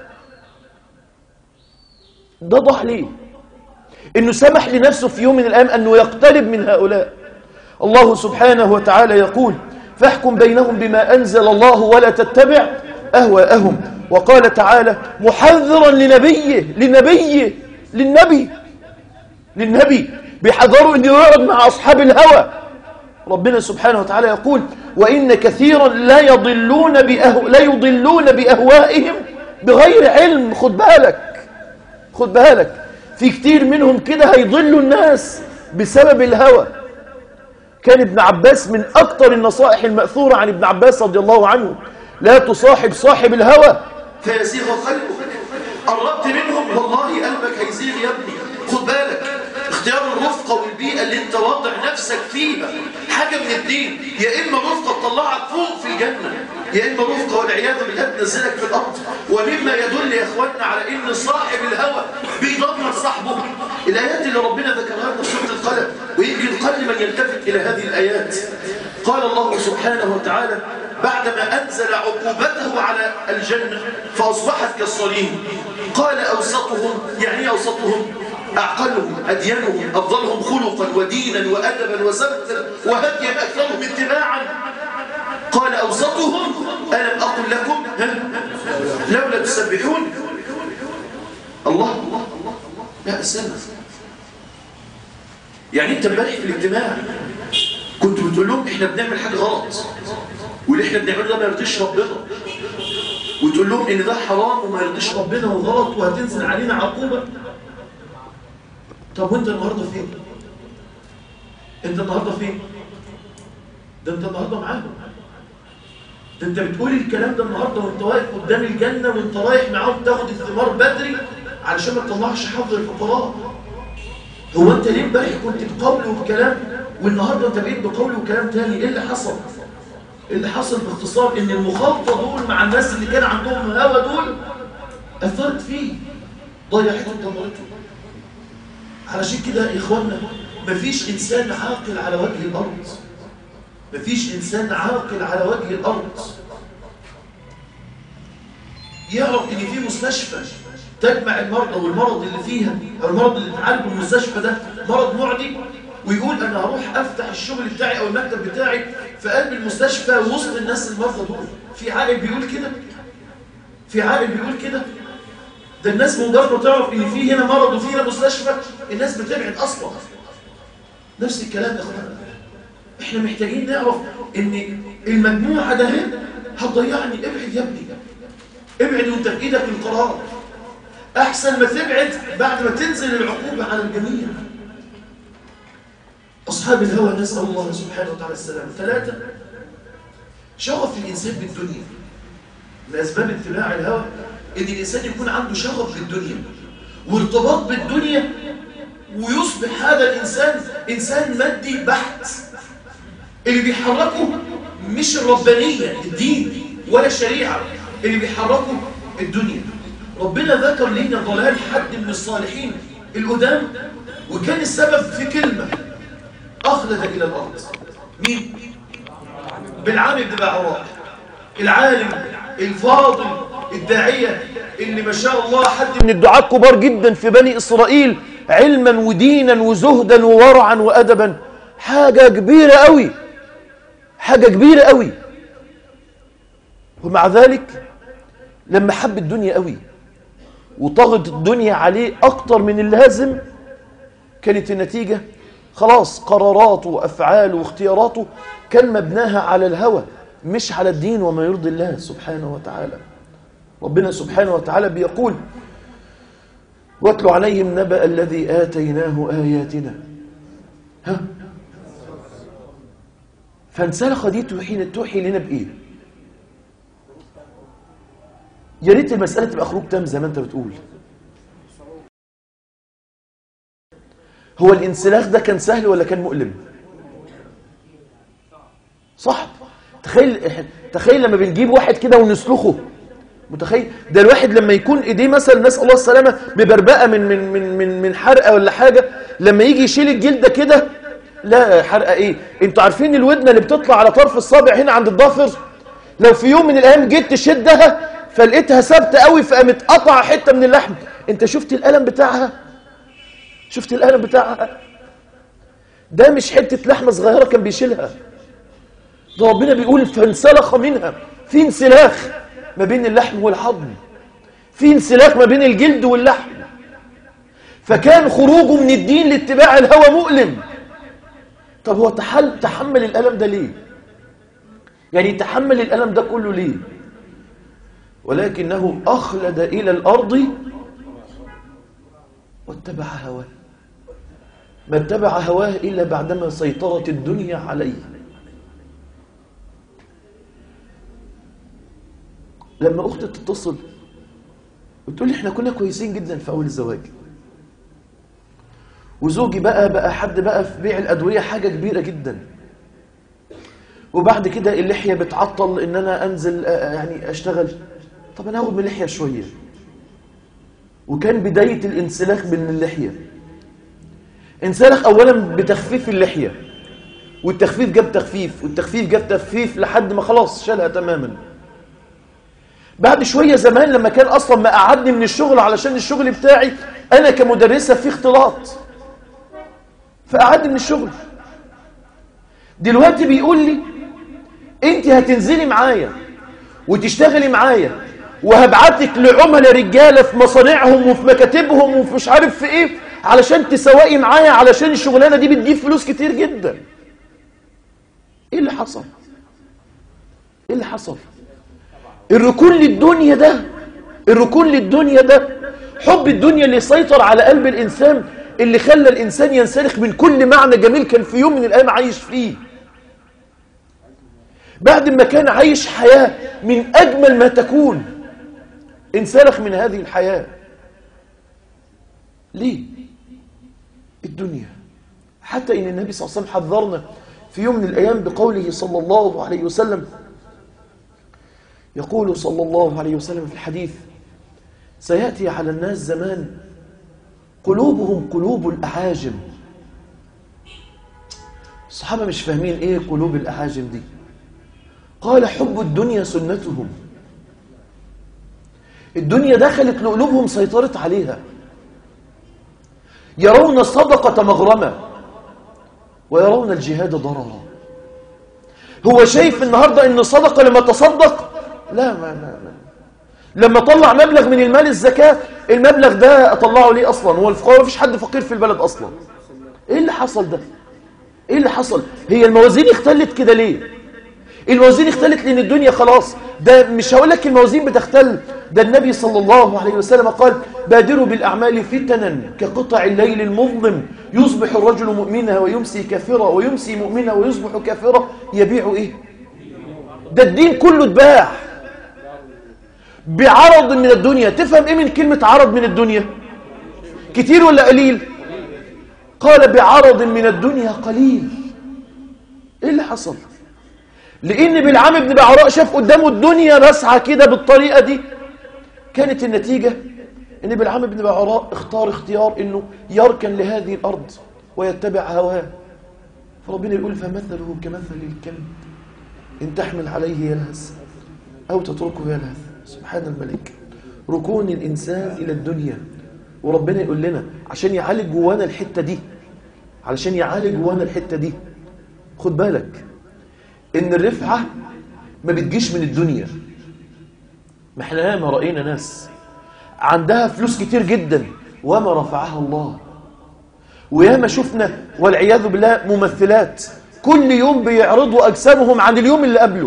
ده ضح ليه انه سمح لنفسه في يوم من الايام انه يقترب من هؤلاء الله سبحانه وتعالى يقول فاحكم بينهم بما انزل الله ولا تتبع اهواءهم وقال تعالى محذرا لنبيه لنبيه للنبي للنبي بيحذروا انه يقعد مع اصحاب الهوى ربنا سبحانه وتعالى يقول وان كثيرا لا يضلون بأهو لا يضلون باهوائهم بغير علم خد بالك خد بالك في كتير منهم كده هيضلوا الناس بسبب الهوى كان ابن عباس من أكتر النصائح المأثورة عن ابن عباس رضي الله عنه لا تصاحب صاحب الهوى فيزيغ قلبك قربت منهم والله قلبك هيزيغ يا ابني خد بالك اختيار الرفقة والبيئة اللي انت واضع نفسك فيها حاجة من الدين يا إما رفقة تطلعك فوق في الجنة يا إما رفقة والعياذ بالله تنزلك في الأرض ومما يدل يا إخواننا على إن صاحب الهوى بيدمر صاحبه الآيات اللي ربنا ذكرها لنا في سورة القلم ويمكن قل من يلتفت إلى هذه الآيات قال الله سبحانه وتعالى بعدما أنزل عقوبته على الجنة فأصبحت كالصليم قال أوسطهم يعني أوسطهم أعقلهم أديانهم أفضلهم خلقا ودينا وأدبا وسبتا وهديا أكثرهم اتباعا قال أوسطهم ألم أقل لكم ها؟ لولا تسبحون الله الله لا أسامة يعني أنت امبارح في الاجتماع كنت بتقول لهم إحنا بنعمل حاجة غلط واللي إحنا بنعمله ده ما يرضيش ربنا وتقول لهم إن ده حرام وما يرضيش ربنا وغلط وهتنزل علينا عقوبة طب وانت النهارده فين انت النهارده فين ده انت النهارده معاهم ده انت بتقول الكلام ده النهارده وانت واقف قدام الجنه وانت رايح معاهم تاخد الثمار بدري علشان ما تطلعش حظ الفقراء هو انت ليه امبارح كنت بقول وبكلام والنهارده انت بقيت بقول وكلام تاني ايه اللي حصل اللي حصل باختصار ان المخالطه دول مع الناس اللي كان عندهم هوى دول اثرت فيه ضيعته ودمرته علشان كده يا إخوانا مفيش إنسان عاقل على وجه الأرض مفيش إنسان عاقل على وجه الأرض يعرف إن في مستشفى تجمع المرضى والمرض اللي فيها أو المرض اللي بتعالجه المستشفى ده مرض معدي ويقول أنا هروح أفتح الشغل بتاعي أو المكتب بتاعي في قلب المستشفى وسط الناس المرضى دول في عاقل بيقول كده في عاقل بيقول كده ده الناس مجرد ما تعرف ان في هنا مرض وفي هنا مستشفى الناس بتبعد اصلا نفس الكلام يا اخوانا احنا محتاجين نعرف ان المجموعه ده هنا هتضيعني ابعد يا ابني ابعد وانت في ايدك القرار احسن ما تبعد بعد ما تنزل العقوبه على الجميع اصحاب الهوى نسال الله سبحانه وتعالى السلام ثلاثه شغف الانسان بالدنيا من اسباب اتباع الهوى ان الانسان يكون عنده شغف بالدنيا وارتباط بالدنيا ويصبح هذا الانسان انسان مادي بحت اللي بيحركه مش الربانيه الدين ولا الشريعه اللي بيحركه الدنيا ربنا ذكر لنا ضلال حد من الصالحين القدام وكان السبب في كلمه اخلد الى الارض مين بالعام بن بعوراء العالم الفاضل الداعية اللي ما شاء الله حد من الدعاة كبار جدا في بني إسرائيل علما ودينا وزهدا وورعا وأدبا حاجة كبيرة قوي حاجة كبيرة قوي ومع ذلك لما حب الدنيا قوي وطغت الدنيا عليه أكتر من اللازم كانت النتيجة خلاص قراراته وأفعاله واختياراته كان مبناها على الهوى مش على الدين وما يرضي الله سبحانه وتعالى ربنا سبحانه وتعالى بيقول واتلوا عليهم نبأ الذي آتيناه آياتنا ها فانسلخ دي توحي توحي لنا بإيه يا ريت المسألة تبقى خروج تام زي ما أنت بتقول هو الانسلاخ ده كان سهل ولا كان مؤلم صح تخيل تخيل لما بنجيب واحد كده ونسلخه متخيل ده الواحد لما يكون ايديه مثلا نسال الله السلامه مبربقه من من من من من حرقه ولا حاجه لما يجي يشيل الجلده كده لا حرقه ايه انتوا عارفين الودنه اللي بتطلع على طرف الصابع هنا عند الضفر لو في يوم من الايام جيت تشدها فلقيتها ثابته قوي فقامت قطع حته من اللحم انت شفت الالم بتاعها شفت الالم بتاعها ده مش حته لحمه صغيره كان بيشيلها ده ربنا بيقول فانسلخ منها في انسلاخ ما بين اللحم والعظم في انسلاخ ما بين الجلد واللحم فكان خروجه من الدين لاتباع الهوى مؤلم طب هو تحل تحمل الألم ده ليه يعني تحمل الألم ده كله ليه ولكنه أخلد إلى الأرض واتبع هواه ما اتبع هواه إلا بعدما سيطرت الدنيا عليه لما أختي تتصل بتقول لي احنا كنا كويسين جدا في أول الزواج وزوجي بقى بقى حد بقى في بيع الأدوية حاجة كبيرة جدا وبعد كده اللحية بتعطل ان انا انزل يعني اشتغل طب انا هاخد من اللحية شوية وكان بداية الانسلاخ من اللحية انسلخ اولا بتخفيف اللحية والتخفيف جاب تخفيف والتخفيف جاب تخفيف لحد ما خلاص شالها تماما بعد شوية زمان لما كان اصلا ما قعدني من الشغل علشان الشغل بتاعي انا كمدرسة في اختلاط فقعدني من الشغل دلوقتي بيقول لي انت هتنزلي معايا وتشتغلي معايا وهبعتك لعملاء رجاله في مصانعهم وفي مكاتبهم وفي مش عارف في ايه علشان تسوقي معايا علشان الشغلانه دي بتجيب فلوس كتير جدا ايه اللي حصل ايه اللي حصل الركون للدنيا ده الركون للدنيا ده حب الدنيا اللي سيطر على قلب الانسان اللي خلى الانسان ينسلخ من كل معنى جميل كان في يوم من الايام عايش فيه بعد ما كان عايش حياة من أجمل ما تكون انسلخ من هذه الحياة ليه؟ الدنيا حتى إن النبي صلى الله عليه وسلم حذرنا في يوم من الأيام بقوله صلى الله عليه وسلم يقول صلى الله عليه وسلم في الحديث سيأتي على الناس زمان قلوبهم قلوب الأعاجم الصحابة مش فاهمين إيه قلوب الأعاجم دي قال حب الدنيا سنتهم الدنيا دخلت لقلوبهم سيطرت عليها يرون الصدقة مغرمة ويرون الجهاد ضررا هو شايف النهاردة ان الصدقة لما تصدق لا ما, ما, ما لما طلع مبلغ من المال الزكاة المبلغ ده أطلعه ليه أصلا هو الفقراء مفيش حد فقير في البلد أصلا إيه اللي حصل ده إيه اللي حصل هي الموازين اختلت كده ليه الموازين اختلت لأن الدنيا خلاص ده مش هقول لك الموازين بتختل ده النبي صلى الله عليه وسلم قال بادروا بالأعمال فتنا كقطع الليل المظلم يصبح الرجل مؤمنا ويمسي كافرا ويمسي مؤمنا ويصبح كافرا يبيع إيه ده الدين كله اتباع بعرض من الدنيا تفهم ايه من كلمة عرض من الدنيا كتير ولا قليل قال بعرض من الدنيا قليل ايه اللي حصل لان بالعام ابن بعراء شاف قدامه الدنيا بسعى كده بالطريقة دي كانت النتيجة ان بالعام ابن بعراء اختار اختيار انه يركن لهذه الارض ويتبع هواه فربنا يقول فمثله كمثل الكلب إن تحمل عليه يلهث أو تتركه يلهث سبحان الملك ركون الإنسان إلى الدنيا وربنا يقول لنا عشان يعالج جوانا الحتة دي علشان يعالج جوانا الحتة دي خد بالك إن الرفعة ما بتجيش من الدنيا ما احنا ياما رأينا ناس عندها فلوس كتير جدا وما رفعها الله وياما شفنا والعياذ بالله ممثلات كل يوم بيعرضوا أجسامهم عن اليوم اللي قبله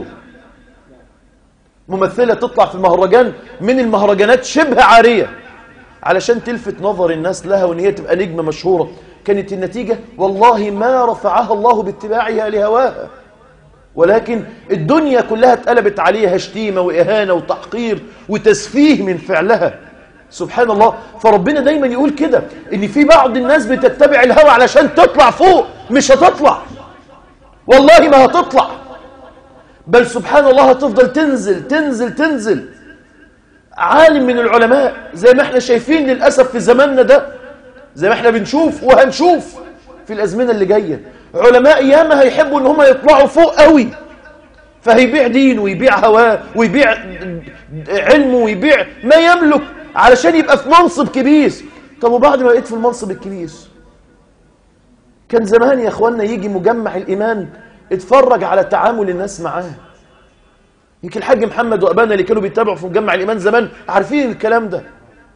ممثلة تطلع في مهرجان من المهرجانات شبه عارية علشان تلفت نظر الناس لها وان هي تبقى نجمة مشهورة كانت النتيجة والله ما رفعها الله باتباعها لهواها ولكن الدنيا كلها اتقلبت عليها شتيمة وإهانة وتحقير وتسفيه من فعلها سبحان الله فربنا دايما يقول كده ان في بعض الناس بتتبع الهوى علشان تطلع فوق مش هتطلع والله ما هتطلع بل سبحان الله هتفضل تنزل تنزل تنزل عالم من العلماء زي ما احنا شايفين للأسف في زماننا ده زي ما احنا بنشوف وهنشوف في الأزمنة اللي جاية علماء ياما هيحبوا ان هم يطلعوا فوق قوي فهيبيع دين ويبيع هواه ويبيع علمه ويبيع ما يملك علشان يبقى في منصب كبير طب وبعد ما بقيت في المنصب الكبير كان زمان يا اخوانا يجي مجمع الإيمان اتفرج على تعامل الناس معاه يمكن الحاج محمد وأبانا اللي كانوا بيتابعوا في مجمع الإيمان زمان عارفين الكلام ده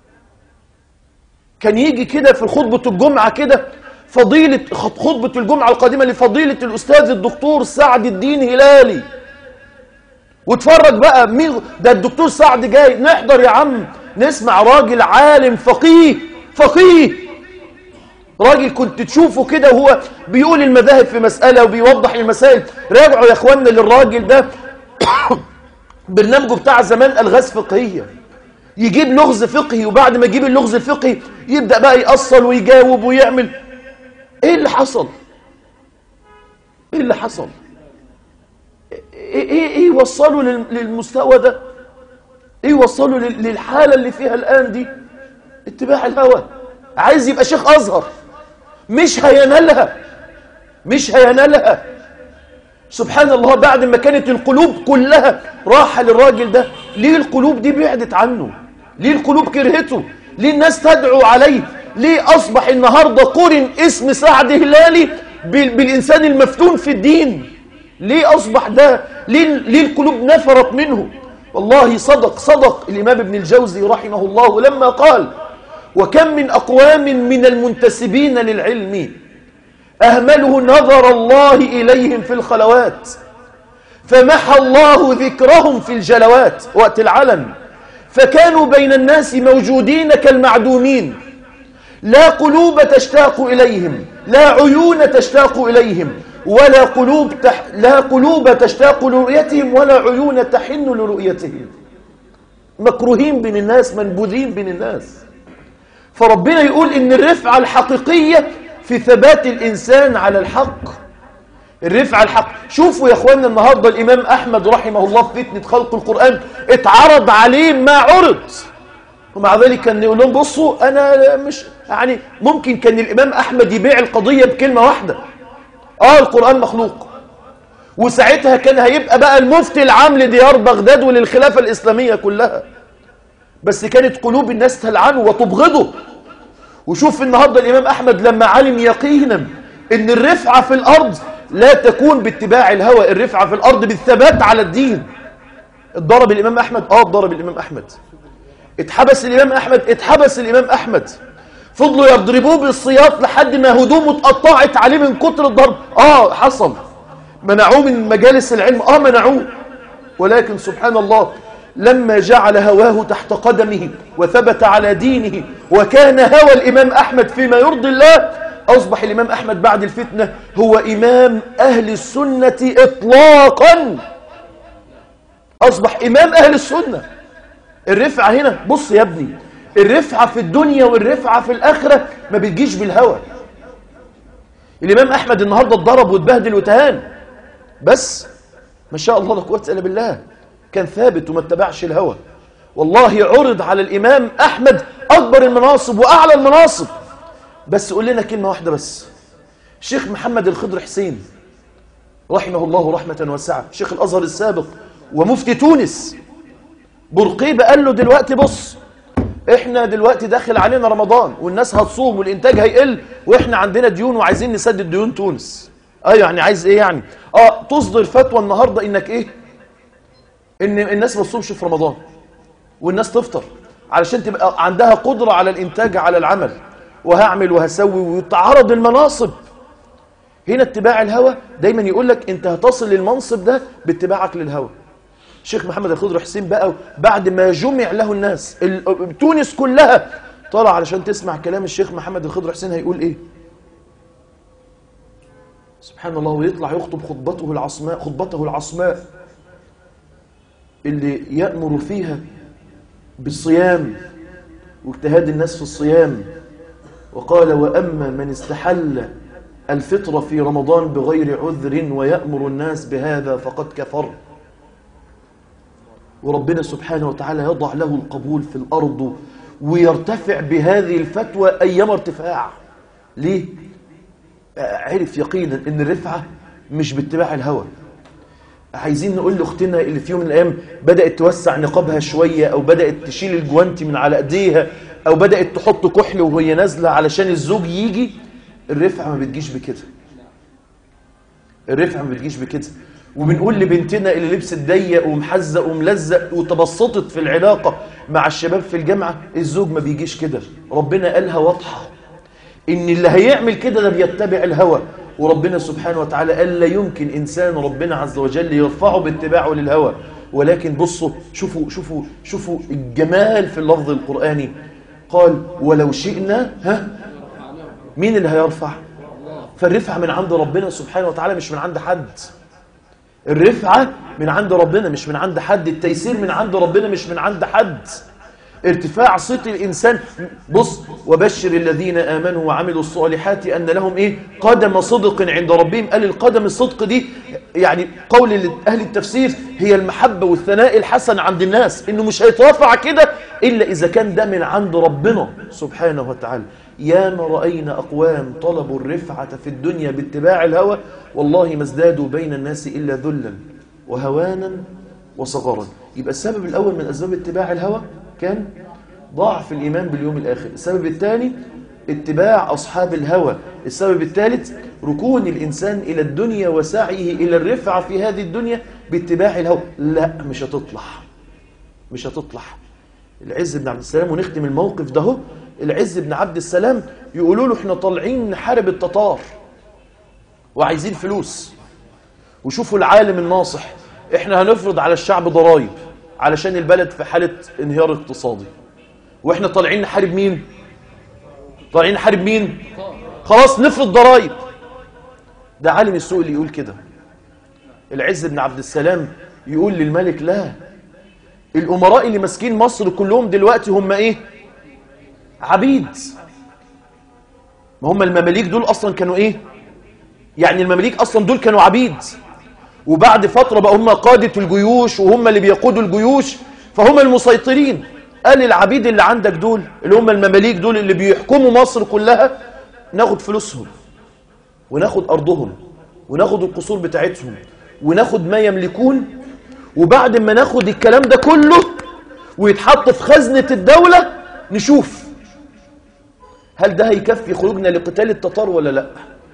كان يجي كده في خطبة الجمعة كده فضيلة خطبة الجمعة القادمة لفضيلة الأستاذ الدكتور سعد الدين هلالي واتفرج بقى مين ده الدكتور سعد جاي نحضر يا عم نسمع راجل عالم فقيه فقيه راجل كنت تشوفه كده وهو بيقول المذاهب في مسألة وبيوضح المسائل راجعوا يا اخوانا للراجل ده برنامجه بتاع زمان الغاز فقهية يجيب لغز فقهي وبعد ما يجيب اللغز الفقهي يبدأ بقى يأصل ويجاوب ويعمل ايه اللي حصل ايه اللي حصل ايه ايه, إيه وصلوا للمستوى ده ايه وصلوا للحالة اللي فيها الآن دي اتباع الهوى عايز يبقى شيخ أزهر مش هينالها مش هينالها سبحان الله بعد ما كانت القلوب كلها راحة للراجل ده ليه القلوب دي بعدت عنه ليه القلوب كرهته ليه الناس تدعو عليه ليه أصبح النهاردة قرن اسم سعد هلالي بالإنسان المفتون في الدين ليه أصبح ده ليه, ليه القلوب نفرت منه والله صدق صدق الإمام ابن الجوزي رحمه الله لما قال وكم من أقوام من المنتسبين للعلم أهمله نظر الله إليهم في الخلوات فمحى الله ذكرهم في الجلوات وقت العلن فكانوا بين الناس موجودين كالمعدومين لا قلوب تشتاق إليهم لا عيون تشتاق إليهم ولا قلوب تح لا قلوب تشتاق لرؤيتهم ولا عيون تحن لرؤيتهم مكروهين بين الناس منبوذين بين الناس فربنا يقول إن الرفعة الحقيقية في ثبات الإنسان على الحق الرفعة الحق شوفوا يا أخوانا النهاردة الإمام أحمد رحمه الله في فتنة خلق القرآن اتعرض عليه ما عرض ومع ذلك كان يقول لهم بصوا أنا مش يعني ممكن كان الإمام أحمد يبيع القضية بكلمة واحدة آه القرآن مخلوق وساعتها كان هيبقى بقى المفتي العام لديار بغداد وللخلافة الإسلامية كلها بس كانت قلوب الناس تلعنه وتبغضه وشوف النهاردة الإمام أحمد لما علم يقينا أن الرفعة في الأرض لا تكون باتباع الهوى الرفعة في الأرض بالثبات على الدين اتضرب الإمام أحمد آه اتضرب الإمام أحمد اتحبس الإمام أحمد اتحبس الإمام أحمد فضلوا يضربوه بالسياط لحد ما هدومه اتقطعت عليه من كتر الضرب اه حصل منعوه من مجالس العلم اه منعوه ولكن سبحان الله لما جعل هواه تحت قدمه وثبت على دينه وكان هوى الإمام أحمد فيما يرضي الله أصبح الإمام أحمد بعد الفتنة هو إمام أهل السنة إطلاقا أصبح إمام أهل السنة الرفعة هنا بص يا ابني الرفعة في الدنيا والرفعة في الآخرة ما بتجيش بالهوى الإمام أحمد النهاردة اتضرب واتبهدل وتهان بس ما شاء الله لا قوة إلا بالله كان ثابت وما اتبعش الهوى والله عرض على الإمام أحمد أكبر المناصب وأعلى المناصب بس قول لنا كلمة واحدة بس الشيخ محمد الخضر حسين رحمه الله رحمة واسعة شيخ الأزهر السابق ومفتي تونس برقيبة قال له دلوقتي بص احنا دلوقتي داخل علينا رمضان والناس هتصوم والانتاج هيقل واحنا عندنا ديون وعايزين نسدد ديون تونس ايوه يعني عايز ايه يعني اه تصدر فتوى النهارده انك ايه ان الناس ما تصومش في رمضان والناس تفطر علشان تبقى عندها قدرة على الانتاج على العمل وهعمل وهسوي ويتعرض المناصب هنا اتباع الهوى دايما يقول لك انت هتصل للمنصب ده باتباعك للهوى الشيخ محمد الخضر حسين بقى بعد ما جمع له الناس ال- تونس كلها طلع علشان تسمع كلام الشيخ محمد الخضر حسين هيقول ايه سبحان الله ويطلع يخطب خطبته العصماء خطبته العصماء اللي يأمر فيها بالصيام واجتهاد الناس في الصيام وقال وأما من استحل الفطر في رمضان بغير عذر ويأمر الناس بهذا فقد كفر وربنا سبحانه وتعالى يضع له القبول في الأرض ويرتفع بهذه الفتوى أيما ارتفاع ليه؟ آه، عرف يقينا أن الرفعة مش باتباع الهوى عايزين نقول لاختنا اللي في يوم من الايام بدات توسع نقابها شويه او بدات تشيل الجوانتي من على ايديها او بدات تحط كحل وهي نازله علشان الزوج يجي الرفعه ما بتجيش بكده الرفعه ما بتجيش بكده وبنقول لبنتنا اللي لبست ضيق ومحزق وملزق وتبسطت في العلاقه مع الشباب في الجامعه الزوج ما بيجيش كده ربنا قالها واضحه ان اللي هيعمل كده ده بيتبع الهوى وربنا سبحانه وتعالى قال لا يمكن انسان ربنا عز وجل يرفعه باتباعه للهوى ولكن بصوا شوفوا شوفوا شوفوا الجمال في اللفظ القرآني قال ولو شئنا ها مين اللي هيرفع فالرفعة من عند ربنا سبحانه وتعالى مش من عند حد الرفعة من عند ربنا مش من عند حد التيسير من عند ربنا مش من عند حد ارتفاع صيت الإنسان بص وبشر الذين آمنوا وعملوا الصالحات أن لهم إيه قدم صدق عند ربهم قال القدم الصدق دي يعني قول أهل التفسير هي المحبة والثناء الحسن عند الناس إنه مش هيترفع كده إلا إذا كان ده من عند ربنا سبحانه وتعالى يا ما رأينا أقوام طلبوا الرفعة في الدنيا باتباع الهوى والله ما ازدادوا بين الناس إلا ذلا وهوانا وصغرا يبقى السبب الأول من أسباب اتباع الهوى كان ضعف الإيمان باليوم الآخر السبب الثاني اتباع أصحاب الهوى السبب الثالث ركون الإنسان إلى الدنيا وسعيه إلى الرفعة في هذه الدنيا باتباع الهوى لا مش هتطلع مش هتطلع العز بن عبد السلام ونختم الموقف ده العز بن عبد السلام يقولوا له احنا طالعين نحارب التتار وعايزين فلوس وشوفوا العالم الناصح احنا هنفرض على الشعب ضرائب علشان البلد في حالة انهيار اقتصادي واحنا طالعين نحارب مين طالعين نحارب مين خلاص نفرض ضرائب ده عالم السوق اللي يقول كده العز بن عبد السلام يقول للملك لا الأمراء اللي ماسكين مصر كلهم دلوقتي هم ايه عبيد ما هم المماليك دول أصلا كانوا ايه يعني المماليك أصلا دول كانوا عبيد وبعد فترة بقى هم قادة الجيوش وهم اللي بيقودوا الجيوش فهم المسيطرين قال العبيد اللي عندك دول اللي هم المماليك دول اللي بيحكموا مصر كلها ناخد فلوسهم وناخد أرضهم وناخد القصور بتاعتهم وناخد ما يملكون وبعد ما ناخد الكلام ده كله ويتحط في خزنة الدولة نشوف هل ده هيكفي خروجنا لقتال التتار ولا لا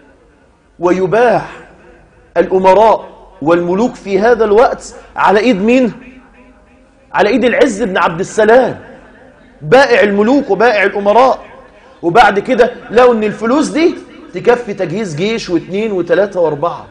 ويباح الأمراء والملوك في هذا الوقت على ايد مين على ايد العز بن عبد السلام بائع الملوك وبائع الأمراء وبعد كده لقوا ان الفلوس دي تكفي تجهيز جيش واثنين وثلاثة واربعة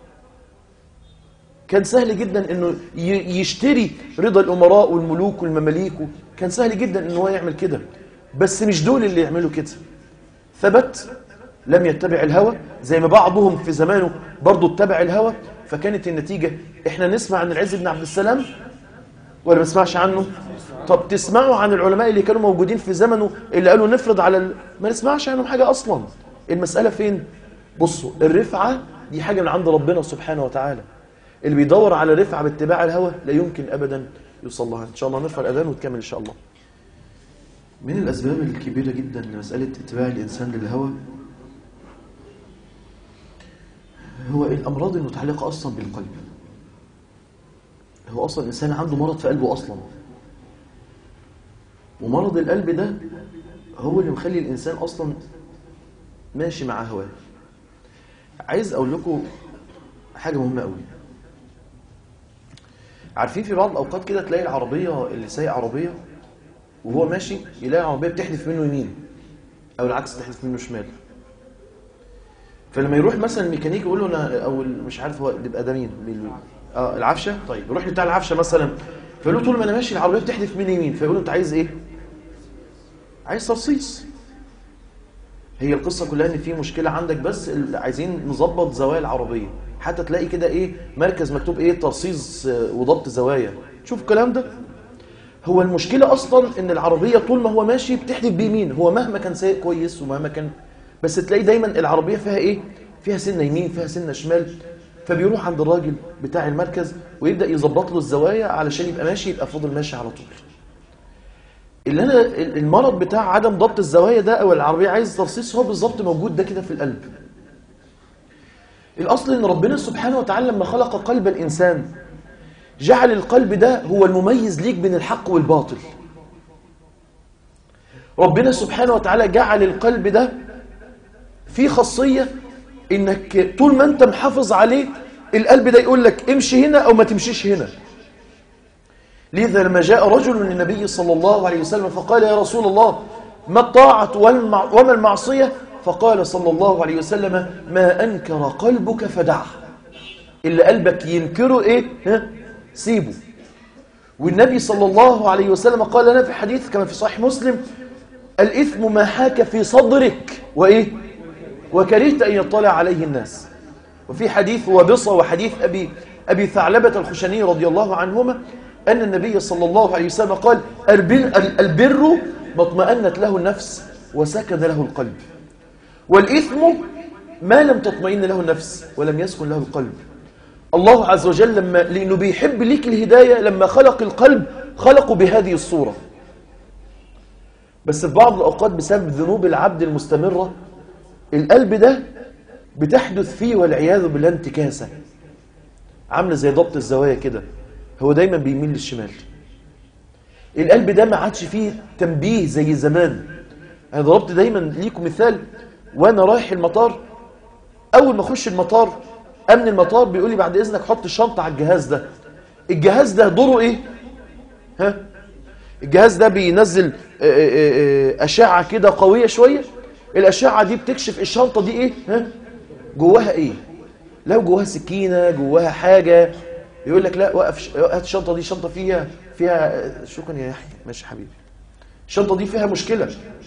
كان سهل جدا انه ي- يشتري رضا الامراء والملوك والمماليك كان سهل جدا انه هو يعمل كده بس مش دول اللي يعملوا كده ثبت لم يتبع الهوى زي ما بعضهم في زمانه برضه اتبع الهوى فكانت النتيجة احنا نسمع عن العز بن عبد السلام ولا ما نسمعش عنه طب تسمعوا عن العلماء اللي كانوا موجودين في زمنه اللي قالوا نفرض على ال... ما نسمعش عنهم حاجة أصلا المسألة فين بصوا الرفعة دي حاجة من عند ربنا سبحانه وتعالى اللي بيدور على رفعة باتباع الهوى لا يمكن أبدا يوصل لها إن شاء الله نرفع الأذان ونكمل إن شاء الله من الأسباب الكبيرة جدا لمسألة اتباع الإنسان للهوى هو الأمراض المتعلقة أصلا بالقلب هو أصلا الإنسان عنده مرض في قلبه أصلا ومرض القلب ده هو اللي مخلي الإنسان أصلا ماشي مع هواه عايز أقول لكم حاجة مهمة قوي عارفين في بعض الأوقات كده تلاقي العربية اللي سايق عربية وهو ماشي يلاقي العربية بتحدف منه يمين أو العكس تحدف منه شمال فلما يروح مثلا الميكانيكي يقول له انا او مش عارف هو يبقى ده مين بال- اه العفشه طيب يروح بتاع العفشه مثلا فيقول له طول ما انا ماشي العربيه بتحدف مني يمين فيقول له انت عايز ايه عايز ترصيص هي القصه كلها ان في مشكله عندك بس ال- عايزين نظبط زوايا العربيه حتى تلاقي كده ايه مركز مكتوب ايه ترصيص آه، وضبط زوايا شوف الكلام ده هو المشكلة أصلا إن العربية طول ما هو ماشي بتحدف بيمين هو مهما كان سايق كويس ومهما كان بس تلاقي دايما العربية فيها إيه؟ فيها سنة يمين فيها سنة شمال فبيروح عند الراجل بتاع المركز ويبدأ يظبط له الزوايا علشان يبقى ماشي يبقى فاضل ماشي على طول اللي أنا المرض بتاع عدم ضبط الزوايا ده أو العربية عايز ترصيص هو بالظبط موجود ده كده في القلب الأصل إن ربنا سبحانه وتعالى لما خلق قلب الإنسان جعل القلب ده هو المميز ليك بين الحق والباطل ربنا سبحانه وتعالى جعل القلب ده فيه خاصية انك طول ما انت محافظ عليه القلب ده يقول لك امشي هنا او ما تمشيش هنا لذا لما جاء رجل للنبي صلى الله عليه وسلم فقال يا رسول الله ما الطاعة والمع... وما المعصية فقال صلى الله عليه وسلم ما أنكر قلبك فدعه اللي قلبك ينكره ايه ها؟ سيبه والنبي صلى الله عليه وسلم قال لنا في حديث كما في صحيح مسلم الإثم ما حاك في صدرك وإيه وكرهت أن يطلع عليه الناس وفي حديث وبصة وحديث أبي, أبي ثعلبة الخشني رضي الله عنهما أن النبي صلى الله عليه وسلم قال البر, البر ما اطمأنت له النفس وسكن له القلب والإثم ما لم تطمئن له النفس ولم يسكن له القلب الله عز وجل لما لأنه بيحب ليك الهداية لما خلق القلب خلقه بهذه الصورة بس في بعض الأوقات بسبب ذنوب العبد المستمرة القلب ده بتحدث فيه والعياذ بالله انتكاسة عاملة زي ضبط الزوايا كده هو دايما بيميل للشمال القلب ده ما عادش فيه تنبيه زي زمان انا ضربت دايما ليكم مثال وانا رايح المطار اول ما اخش المطار امن المطار بيقول لي بعد اذنك حط الشنطه على الجهاز ده الجهاز ده دوره ايه ها الجهاز ده بينزل اشعه كده قويه شويه الاشعه دي بتكشف الشنطه دي ايه ها جواها ايه لو جواها سكينه جواها حاجه يقول لك لا وقف هات الشنطه دي شنطه فيها فيها شكرا يا يحيى ماشي حبيبي الشنطه دي فيها مشكله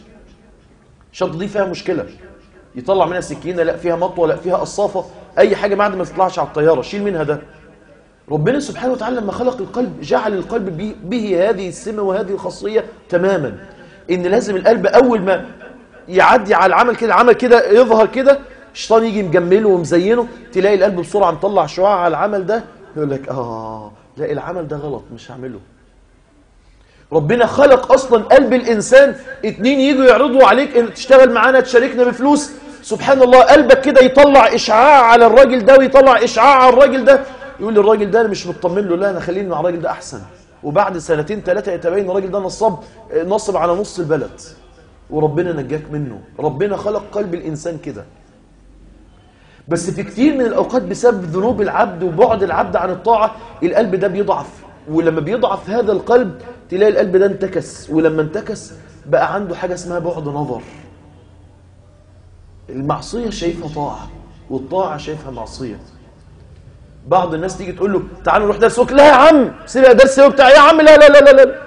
الشنطه دي فيها مشكله يطلع منها سكينه لا فيها مطوه لا فيها قصافه اي حاجه بعد ما تطلعش على الطياره شيل منها ده ربنا سبحانه وتعالى لما خلق القلب جعل القلب به هذه السمه وهذه الخاصيه تماما ان لازم القلب اول ما يعدي على العمل كده عمل كده يظهر كده الشيطان يجي مجمله ومزينه تلاقي القلب بسرعه مطلع شعاع على العمل ده يقول لك اه لا العمل ده غلط مش هعمله ربنا خلق اصلا قلب الانسان اتنين يجوا يعرضوا عليك ان تشتغل معانا تشاركنا بفلوس سبحان الله قلبك كده يطلع اشعاع على الراجل ده ويطلع اشعاع على الراجل ده يقول للراجل ده انا مش مطمن له لا انا خليني مع الراجل ده احسن وبعد سنتين ثلاثه يتبين الراجل ده نصاب نصب على نص البلد وربنا نجاك منه ربنا خلق قلب الانسان كده بس في كتير من الاوقات بسبب ذنوب العبد وبعد العبد عن الطاعه القلب ده بيضعف ولما بيضعف هذا القلب تلاقي القلب ده انتكس ولما انتكس بقى عنده حاجة اسمها بعد نظر المعصية شايفها طاعة والطاعة شايفها معصية بعض الناس تيجي تقول له تعال نروح درس لا يا عم سيب درس بتاع يا عم لا لا لا لا لا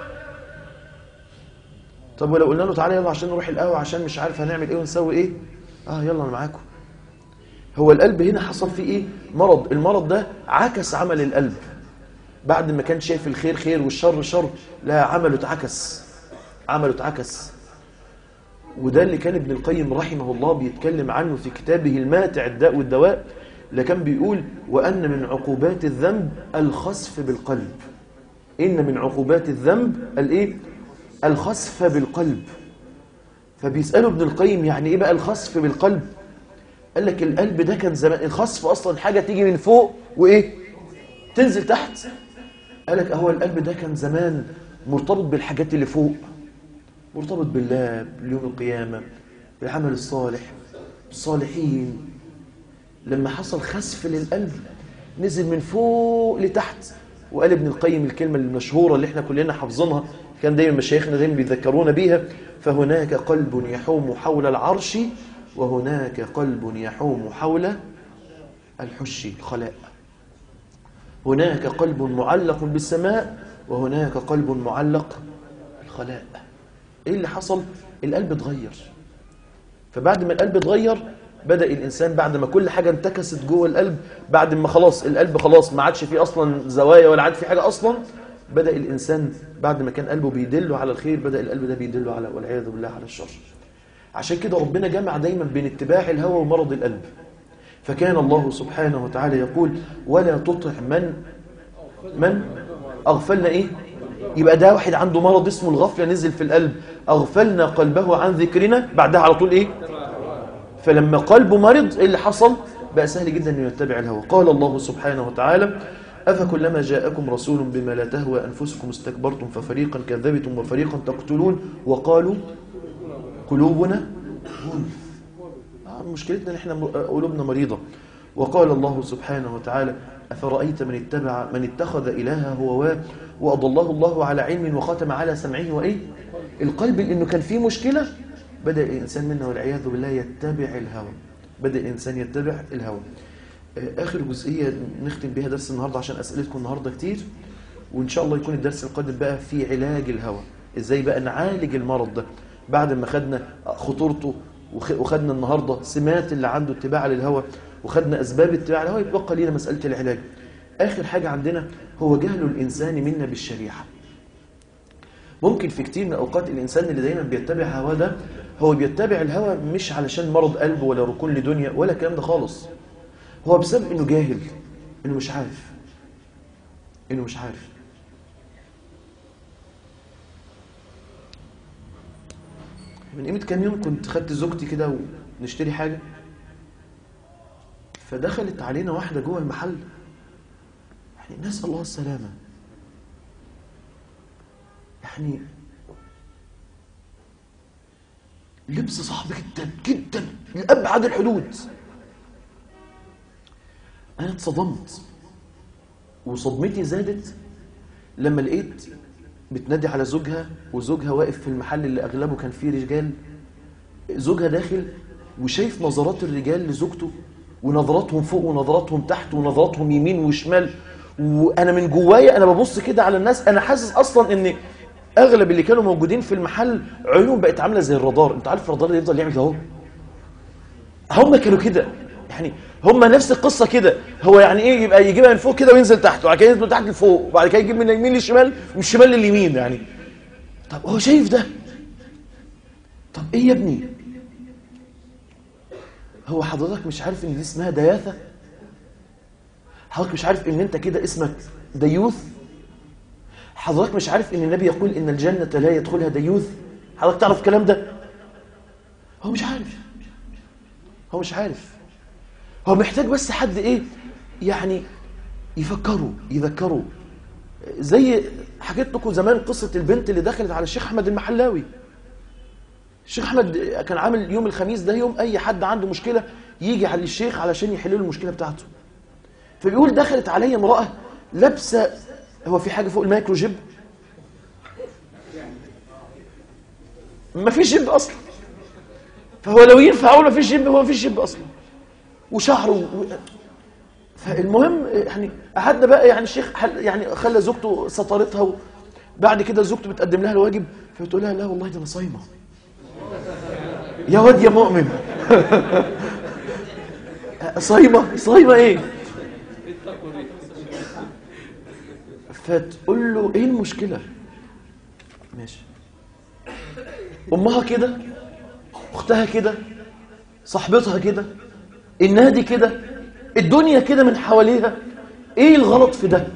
طب ولو قلنا له تعالى يلا عشان نروح القهوة عشان مش عارف هنعمل ايه ونسوي ايه اه يلا انا معاكم هو القلب هنا حصل فيه ايه مرض المرض ده عكس عمل القلب بعد ما كان شايف الخير خير والشر شر لا عمله اتعكس عمله اتعكس وده اللي كان ابن القيم رحمه الله بيتكلم عنه في كتابه الماتع الداء والدواء اللي كان بيقول وأن من عقوبات الذنب الخسف بالقلب إن من عقوبات الذنب الإيه؟ الخسف بالقلب فبيسأله ابن القيم يعني إيه بقى الخسف بالقلب قال لك القلب ده كان زمان الخسف أصلا حاجة تيجي من فوق وإيه تنزل تحت قال لك أهو القلب ده كان زمان مرتبط بالحاجات اللي فوق مرتبط بالله باليوم القيامة بالعمل الصالح بالصالحين لما حصل خسف للقلب نزل من فوق لتحت وقال ابن القيم الكلمة المشهورة اللي احنا كلنا حافظينها كان دايما مشايخنا دايما بيذكرونا بيها فهناك قلب يحوم حول العرش وهناك قلب يحوم حول الحش الخلاء هناك قلب معلق بالسماء وهناك قلب معلق بالخلاء ايه اللي حصل القلب اتغير فبعد ما القلب اتغير بدأ الإنسان بعد ما كل حاجة انتكست جوه القلب بعد ما خلاص القلب خلاص ما عادش فيه أصلا زوايا ولا عاد فيه حاجة أصلا بدأ الإنسان بعد ما كان قلبه بيدله على الخير بدأ القلب ده بيدله على والعياذ بالله على الشر عشان كده ربنا جمع دايما بين اتباع الهوى ومرض القلب فكان الله سبحانه وتعالى يقول ولا تطع من من أغفلنا إيه يبقى ده واحد عنده مرض اسمه الغفلة نزل في القلب أغفلنا قلبه عن ذكرنا بعدها على طول إيه فلما قلبه مرض إيه اللي حصل بقى سهل جدا أنه يتبع الهوى قال الله سبحانه وتعالى أفكلما جاءكم رسول بما لا تهوى أنفسكم استكبرتم ففريقا كذبتم وفريقا تقتلون وقالوا قلوبنا مشكلتنا ان احنا قلوبنا مريضة وقال الله سبحانه وتعالى أفرأيت من اتبع من اتخذ إلهه هواه وأضله الله على علم وختم على سمعه وإيه القلب إنه كان فيه مشكلة بدأ الإنسان منه والعياذ بالله يتبع الهوى بدأ الإنسان يتبع الهوى آخر جزئية نختم بها درس النهاردة عشان أسئلتكم النهاردة كتير وإن شاء الله يكون الدرس القادم بقى في علاج الهوى إزاي بقى نعالج المرض ده بعد ما خدنا خطورته وخدنا النهاردة سمات اللي عنده اتباع للهوى وخدنا أسباب اتباع الهوى يبقى لنا مسألة العلاج آخر حاجة عندنا هو جهل الإنسان منا بالشريعة ممكن في كتير من أوقات الإنسان اللي دايما بيتبع هواه ده هو بيتبع الهوى مش علشان مرض قلب ولا ركون لدنيا ولا الكلام ده خالص هو بسبب إنه جاهل إنه مش عارف إنه مش عارف من قيمة كام يوم كنت خدت زوجتي كده ونشتري حاجة فدخلت علينا واحدة جوه المحل يعني نسأل الله السلامة يعني لبس صعب جدا جدا لأبعد الحدود أنا اتصدمت وصدمتي زادت لما لقيت بتنادي على زوجها وزوجها واقف في المحل اللي أغلبه كان فيه رجال زوجها داخل وشايف نظرات الرجال لزوجته ونظراتهم فوق ونظراتهم تحت ونظراتهم يمين وشمال وانا من جوايا انا ببص كده على الناس انا حاسس اصلا ان اغلب اللي كانوا موجودين في المحل عيونهم بقت عامله زي الرادار انت عارف الرادار اللي يفضل يعمل كده اهو هم كانوا كده يعني هم نفس القصه كده هو يعني ايه يبقى يجيبها من فوق كده وينزل تحت وبعد كده ينزل من تحت لفوق وبعد كده يجيب من اليمين للشمال ومن الشمال لليمين يعني طب هو شايف ده طب ايه يا ابني هو حضرتك مش عارف ان دي اسمها دياثه حضرتك مش عارف ان انت كده اسمك ديوث حضرتك مش عارف ان النبي يقول ان الجنه لا يدخلها ديوث حضرتك تعرف الكلام ده هو مش عارف هو مش عارف هو محتاج بس حد ايه يعني يفكروا يذكروا زي حكيت لكم زمان قصة البنت اللي دخلت على الشيخ أحمد المحلاوي الشيخ أحمد كان عامل يوم الخميس ده يوم أي حد عنده مشكلة يجي على الشيخ علشان يحل له المشكلة بتاعته فبيقول دخلت علي امرأة لابسة هو في حاجة فوق المايكرو جيب ما فيش جيب أصلا فهو لو ينفع أقول ما فيش جيب هو ما فيش جيب أصلا وشعره و... فالمهم يعني قعدنا بقى يعني الشيخ حل يعني خلى زوجته سطرتها و... بعد كده زوجته بتقدم لها الواجب فبتقول لها لا والله ده انا صايمه يا واد يا مؤمن صايمه صايمه ايه فتقول له ايه المشكله ماشي امها كده اختها كده صاحبتها كده النادي كده الدنيا كده من حواليها ايه الغلط في ده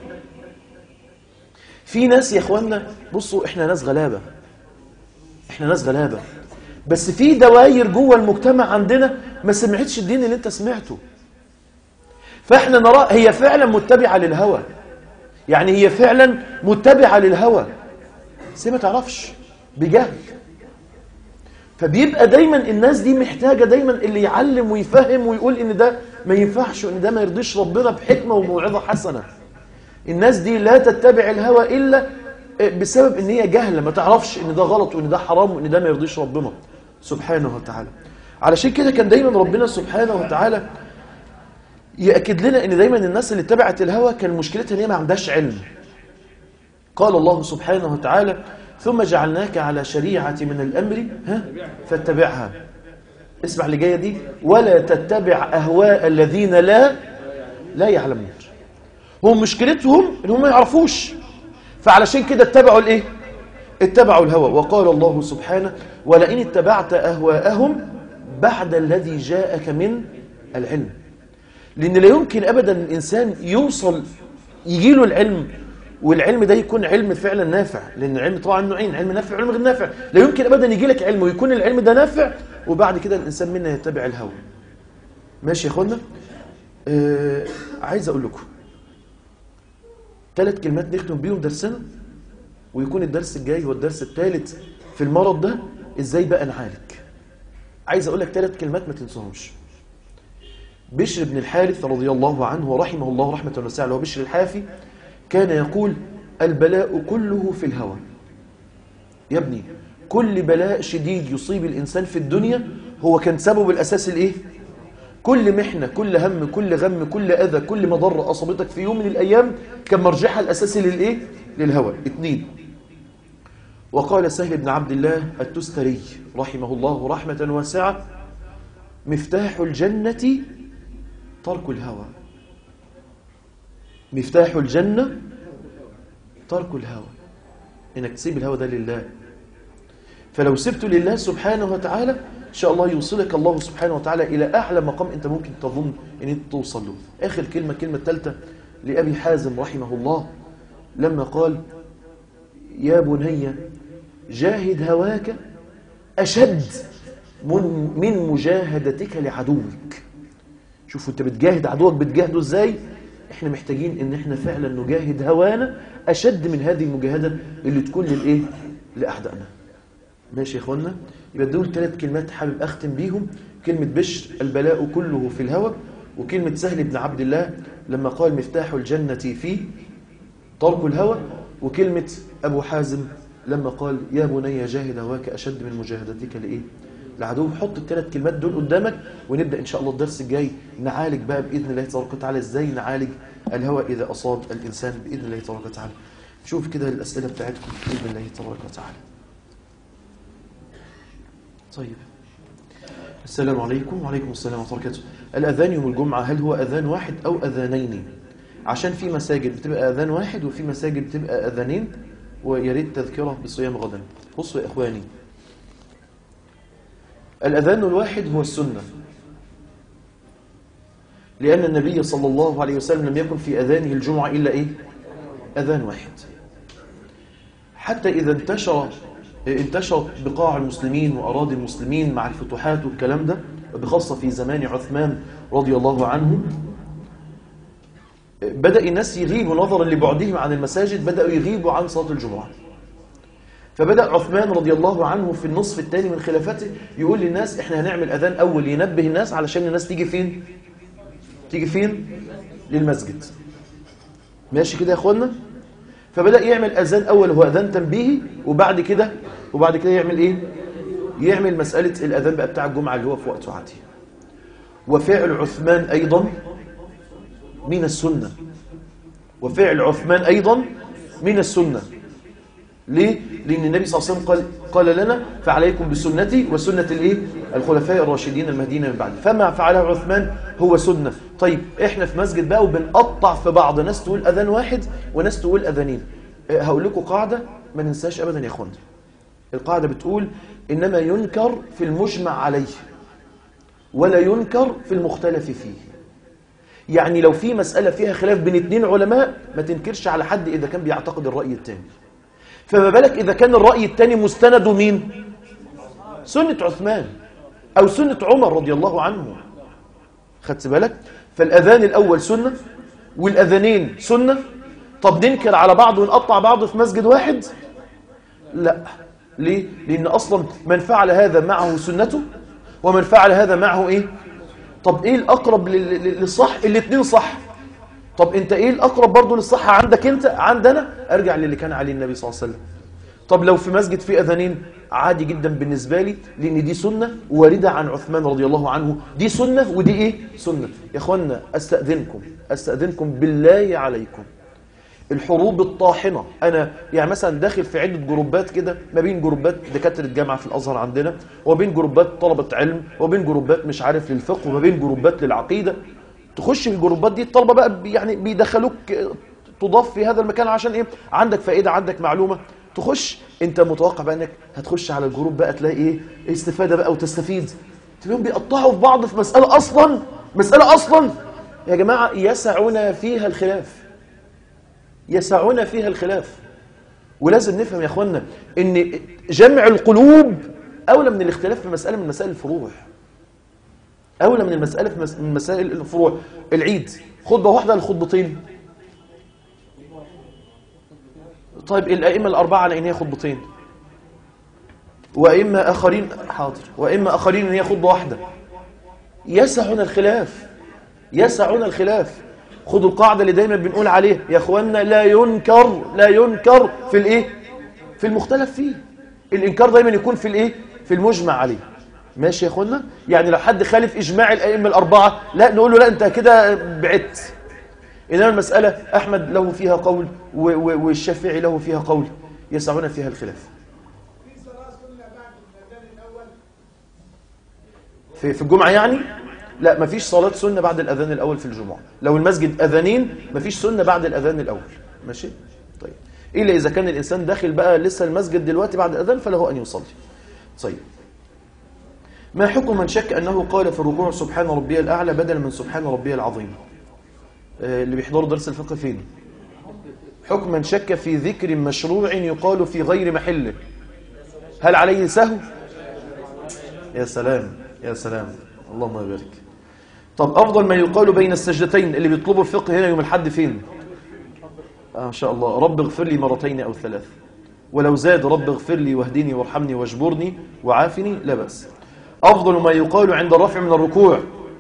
في ناس يا اخوانا بصوا احنا ناس غلابه احنا ناس غلابه بس في دواير جوه المجتمع عندنا ما سمعتش الدين اللي انت سمعته فاحنا نرى هي فعلا متبعه للهوى يعني هي فعلا متبعه للهوى بس هي ما تعرفش بجهل فبيبقى دايما الناس دي محتاجه دايما اللي يعلم ويفهم ويقول ان ده ما ينفعش وان ده ما يرضيش ربنا بحكمه وموعظه حسنه الناس دي لا تتبع الهوى الا بسبب ان هي جهله ما تعرفش ان ده غلط وان ده حرام وان ده ما يرضيش ربنا سبحانه وتعالى علشان كده كان دايما ربنا سبحانه وتعالى يأكد لنا ان دايما الناس اللي اتبعت الهوى كان مشكلتها ان هي ما عندهاش علم قال الله سبحانه وتعالى ثم جعلناك على شريعة من الأمر ها فاتبعها اسمع اللي جايه دي ولا تتبع أهواء الذين لا لا يعلمون هم مشكلتهم ان هم ما يعرفوش فعلشان كده اتبعوا الايه اتبعوا الهوى وقال الله سبحانه ولئن اتبعت أهواءهم بعد الذي جاءك من العلم لأن لا يمكن أبدا الإنسان يوصل يجيله العلم والعلم ده يكون علم فعلا نافع لأن العلم طبعا نوعين علم نافع وعلم غير نافع لا يمكن أبدا يجي لك علم ويكون العلم ده نافع وبعد كده الإنسان منا يتبع الهوى ماشي يا أخوانا آه عايز أقول لكم ثلاث كلمات نختم بيهم درسنا ويكون الدرس الجاي هو الدرس الثالث في المرض ده ازاي بقى نعالج عايز اقول لك ثلاث كلمات ما تنساهمش بشر بن الحارث رضي الله عنه ورحمه الله رحمه واسعه اللي هو بشر الحافي كان يقول البلاء كله في الهوى يا ابني كل بلاء شديد يصيب الانسان في الدنيا هو كان سبب الاساس الايه كل محنه كل هم كل غم كل اذى كل مضره اصابتك في يوم من الايام كان مرجعها الاساسي للايه للهوى اثنين وقال سهل بن عبد الله التستري رحمه الله رحمة واسعة مفتاح الجنة ترك الهوى مفتاح الجنة ترك الهوى إنك تسيب الهوى ده لله فلو سبته لله سبحانه وتعالى إن شاء الله يوصلك الله سبحانه وتعالى إلى أعلى مقام أنت ممكن تظن أن أنت توصل له آخر كلمة كلمة ثالثة لأبي حازم رحمه الله لما قال يا بني جاهد هواك أشد من, من مجاهدتك لعدوك شوفوا انت بتجاهد عدوك بتجاهده ازاي احنا محتاجين ان احنا فعلا نجاهد هوانا أشد من هذه المجاهدة اللي تكون للايه لأحدائنا ماشي يا اخوانا يبقى دول ثلاث كلمات حابب اختم بيهم كلمة بشر البلاء كله في الهوى وكلمة سهل بن عبد الله لما قال مفتاح الجنة في ترك الهوى وكلمة أبو حازم لما قال يا بني جاهد هواك أشد من مجاهدتك لإيه العدو حط الثلاث كلمات دول قدامك ونبدأ إن شاء الله الدرس الجاي نعالج بقى بإذن الله تبارك وتعالى إزاي نعالج الهوى إذا أصاب الإنسان بإذن الله تبارك وتعالى شوف كده الأسئلة بتاعتكم بإذن الله تبارك وتعالى طيب السلام عليكم وعليكم السلام ورحمة الله وبركاته الأذان يوم الجمعة هل هو أذان واحد أو أذانين عشان في مساجد بتبقى أذان واحد وفي مساجد بتبقى أذانين ويا ريت تذكرة بصيام غدا بصوا يا إخواني الأذان الواحد هو السنة لأن النبي صلى الله عليه وسلم لم يكن في أذانه الجمعة إلا إيه أذان واحد حتى إذا انتشر انتشرت بقاع المسلمين وأراضي المسلمين مع الفتوحات والكلام ده بخاصة في زمان عثمان رضي الله عنه بدأ الناس يغيبوا نظرا لبعدهم عن المساجد بدأوا يغيبوا عن صلاة الجمعة فبدأ عثمان رضي الله عنه في النصف الثاني من خلافته يقول للناس احنا هنعمل أذان أول ينبه الناس علشان الناس تيجي فين تيجي فين للمسجد ماشي كده يا اخوانا فبدأ يعمل أذان أول هو أذان تنبيهي وبعد كده وبعد كده يعمل إيه يعمل مسألة الأذان بقى بتاع الجمعة اللي هو في وقت عادي وفعل عثمان أيضا من السنة وفعل عثمان أيضا من السنة ليه؟ لأن النبي صلى الله عليه وسلم قال, قال لنا فعليكم بسنتي وسنة الإيه؟ الخلفاء الراشدين المهديين من بعد فما فعله عثمان هو سنة طيب إحنا في مسجد بقى وبنقطع في بعض ناس تقول أذان واحد وناس تقول أذانين أه، هقول لكم قاعدة ما ننساش أبدا يا أخوانا القاعدة بتقول إنما ينكر في المجمع عليه ولا ينكر في المختلف فيه يعني لو في مسألة فيها خلاف بين اتنين علماء ما تنكرش على حد إذا كان بيعتقد الرأي التاني فما بالك إذا كان الرأي التاني مستند مين سنة عثمان أو سنة عمر رضي الله عنه خدت بالك فالأذان الأول سنة والأذانين سنة طب ننكر على بعض ونقطع بعض في مسجد واحد لا ليه؟ لأن أصلا من فعل هذا معه سنته ومن فعل هذا معه إيه طب إيه الأقرب لل- لل- للصح الاثنين صح طب انت ايه الاقرب برضه للصحه عندك انت عندنا ارجع للي كان عليه النبي صلى الله عليه وسلم طب لو في مسجد فيه اذانين عادي جدا بالنسبه لي لان دي سنه وارده عن عثمان رضي الله عنه دي سنه ودي ايه سنه يا اخوانا استاذنكم استاذنكم بالله عليكم الحروب الطاحنة أنا يعني مثلا داخل في عدة جروبات كده ما بين جروبات دكاترة جامعة في الأزهر عندنا وبين جروبات طلبة علم وبين جروبات مش عارف للفقه وما بين جروبات للعقيدة تخش في الجروبات دي الطلبة بقى بي- يعني بيدخلوك تضاف في هذا المكان عشان إيه عندك فائدة عندك معلومة تخش أنت متوقع بقى أنك هتخش على الجروب بقى تلاقي إيه استفادة بقى وتستفيد تلاقيهم بيقطعوا في بعض في مسألة أصلا مسألة أصلا يا جماعة يسعنا فيها الخلاف يسعنا فيها الخلاف ولازم نفهم يا اخوانا ان جمع القلوب اولى من الاختلاف في مساله من مسائل الفروع اولى من المساله في مس- من مسائل الفروع العيد خطبه واحده للخطبتين طيب الائمه الاربعه على ان هي خطبتين وائمه اخرين حاضر وائمه اخرين ان هي خطبه واحده يسعنا الخلاف يسعنا الخلاف خدوا القاعدة اللي دايما بنقول عليها يا اخوانا لا ينكر لا ينكر في الايه في المختلف فيه الانكار دايما يكون في الايه في المجمع عليه ماشي يا اخوانا يعني لو حد خالف اجماع الائمه الاربعه لا نقول له لا انت كده بعدت انما المساله احمد له فيها قول و- و- والشافعي له فيها قول يسعنا فيها الخلاف في صلاة سنة بعد الأذان الأول في في الجمعة يعني لا مفيش صلاة سنة بعد الأذان الأول في الجمعة لو المسجد أذانين مفيش سنة بعد الأذان الأول ماشي طيب إلا إذا كان الإنسان داخل بقى لسه المسجد دلوقتي بعد الأذان فله أن يصلي طيب ما حكم من شك أنه قال في الركوع سبحان ربي الأعلى بدلا من سبحان ربي العظيم آه، اللي بيحضروا درس الفقه فين حكم من شك في ذكر مشروع يقال في غير محله هل عليه سهو يا سلام يا سلام اللهم بارك طب أفضل ما يقال بين السجدتين اللي بيطلبوا الفقه هنا يوم الحد فين آه ما شاء الله رب اغفر لي مرتين أو ثلاث ولو زاد رب اغفر لي واهدني وارحمني واجبرني وعافني لا بأس أفضل ما يقال عند الرفع من الركوع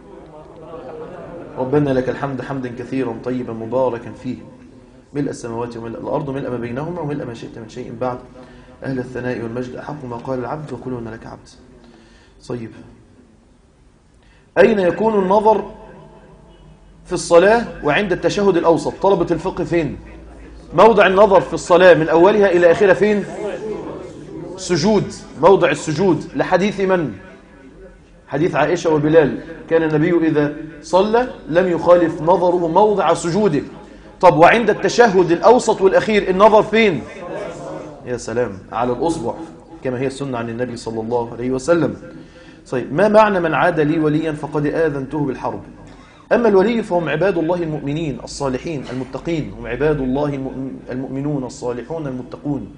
ربنا لك الحمد حمدا كثيرا طيبا مباركا فيه ملء السماوات وملء الأرض وملء ما بينهما وملء ما شئت من شيء بعد أهل الثناء والمجد أحق ما قال العبد وكلنا لك عبد طيب أين يكون النظر في الصلاة وعند التشهد الأوسط طلبة الفقه فين موضع النظر في الصلاة من أولها إلى آخرها فين سجود موضع السجود لحديث من حديث عائشة وبلال كان النبي إذا صلى لم يخالف نظره موضع سجوده طب وعند التشهد الأوسط والأخير النظر فين يا سلام على الأصبع كما هي السنة عن النبي صلى الله عليه وسلم طيب ما معنى من عاد لي وليا فقد آذنته بالحرب أما الولي فهم عباد الله المؤمنين الصالحين المتقين هم عباد الله المؤمن- المؤمنون الصالحون المتقون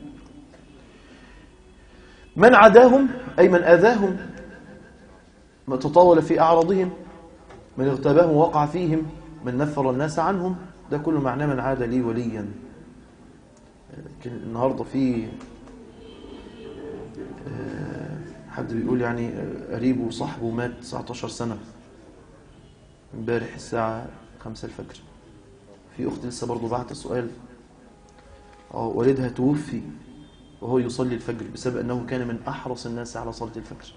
من عداهم أي من آذاهم ما تطاول في أعراضهم من اغتابهم وقع فيهم من نفر الناس عنهم ده كله معناه من عاد لي وليا لكن النهاردة في آه، حد بيقول يعني آه، قريبه وصاحبه مات 19 سنة امبارح الساعة 5 الفجر في أخت لسه برضو بعت سؤال اه والدها توفي وهو يصلي الفجر بسبب أنه كان من أحرص الناس على صلاة الفجر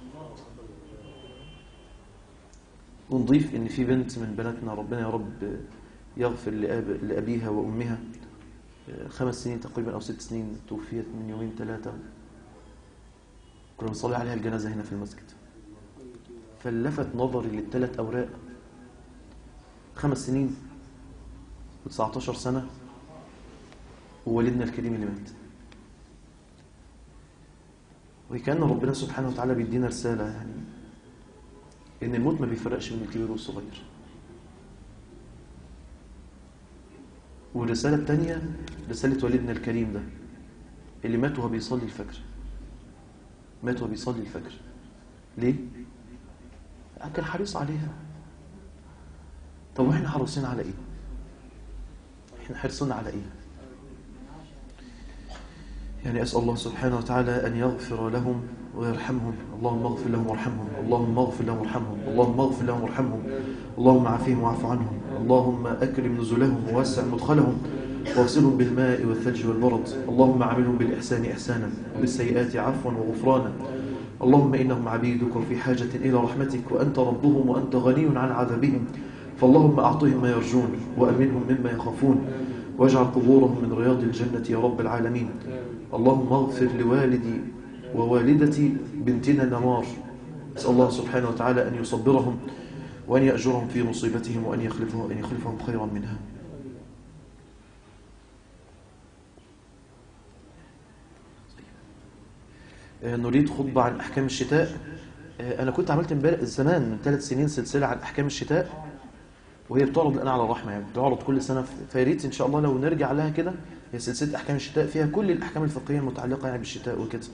ونضيف ان في بنت من بناتنا ربنا يا رب يغفر لأب لأبيها وأمها خمس سنين تقريبا أو ست سنين توفيت من يومين ثلاثة كنا بنصلي عليها الجنازة هنا في المسجد فلفت نظري للثلاث أوراق خمس سنين و19 سنة ووالدنا الكريم اللي مات وكان ربنا سبحانه وتعالى بيدينا رسالة يعني إن الموت ما بيفرقش بين الكبير والصغير والرسالة الثانية رسالة والدنا الكريم ده اللي مات وهو بيصلي الفجر مات وهو بيصلي الفجر ليه؟ كان حريص عليها طب واحنا حريصين على ايه؟ احنا حرصنا على ايه؟ يعني أسأل الله سبحانه وتعالى أن يغفر لهم ويرحمهم اللهم اغفر لهم وارحمهم اللهم اغفر لهم وارحمهم اللهم اغفر لهم وارحمهم اللهم عافيهم واعف عنهم اللهم أكرم نزلهم ووسع مدخلهم واغسلهم بالماء والثلج والبرد اللهم عاملهم بالإحسان إحسانا وبالسيئات عفوا وغفرانا اللهم إنهم عبيدك وفي حاجة إلى رحمتك وأنت ربهم وأنت غني عن عذابهم فاللهم أعطهم ما يرجون وأمنهم مما يخافون واجعل قبورهم من رياض الجنة يا رب العالمين اللهم اغفر لوالدي ووالدتي بنتنا نمار أسأل الله سبحانه وتعالى أن يصبرهم وأن يأجرهم في مصيبتهم وأن يخلفهم, أن يخلفهم خيرا منها نريد خطبة عن أحكام الشتاء أنا كنت عملت امبارح زمان من ثلاث سنين سلسلة عن أحكام الشتاء وهي بتعرض الآن على الرحمة يعني بتعرض كل سنة فياريت إن شاء الله لو نرجع لها كده هي سلسلة أحكام الشتاء فيها كل الأحكام الفقهية المتعلقة يعني بالشتاء وكده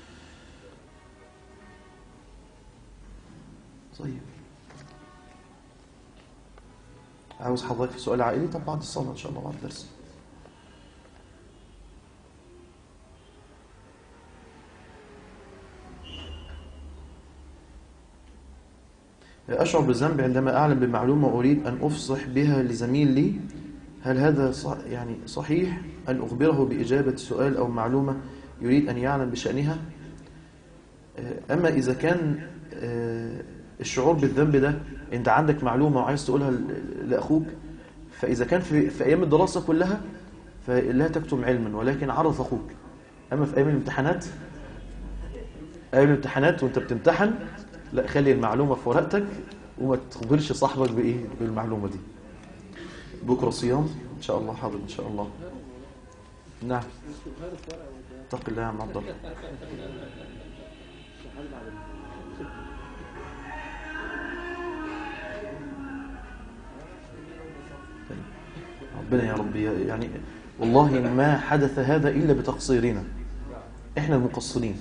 طيب عاوز حضرتك في سؤال عائلي طب بعد الصلاة إن شاء الله بعد الدرس أشعر بالذنب عندما أعلم بمعلومة أريد أن أفصح بها لزميل لي هل هذا صح يعني صحيح أن أخبره بإجابة سؤال أو معلومة يريد أن يعلم بشأنها أما إذا كان الشعور بالذنب ده أنت عندك معلومة وعايز تقولها لأخوك فإذا كان في, في أيام الدراسة كلها فلا تكتم علما ولكن عرف أخوك أما في أيام الامتحانات أيام الامتحانات وأنت بتمتحن لا خلي المعلومة في ورقتك وما تخبرش صاحبك بإيه بالمعلومة دي بكرة صيام إن شاء الله حاضر إن شاء الله نعم اتق الله يا عم عبد الله ربنا يا رب يعني والله ما حدث هذا إلا بتقصيرنا إحنا المقصرين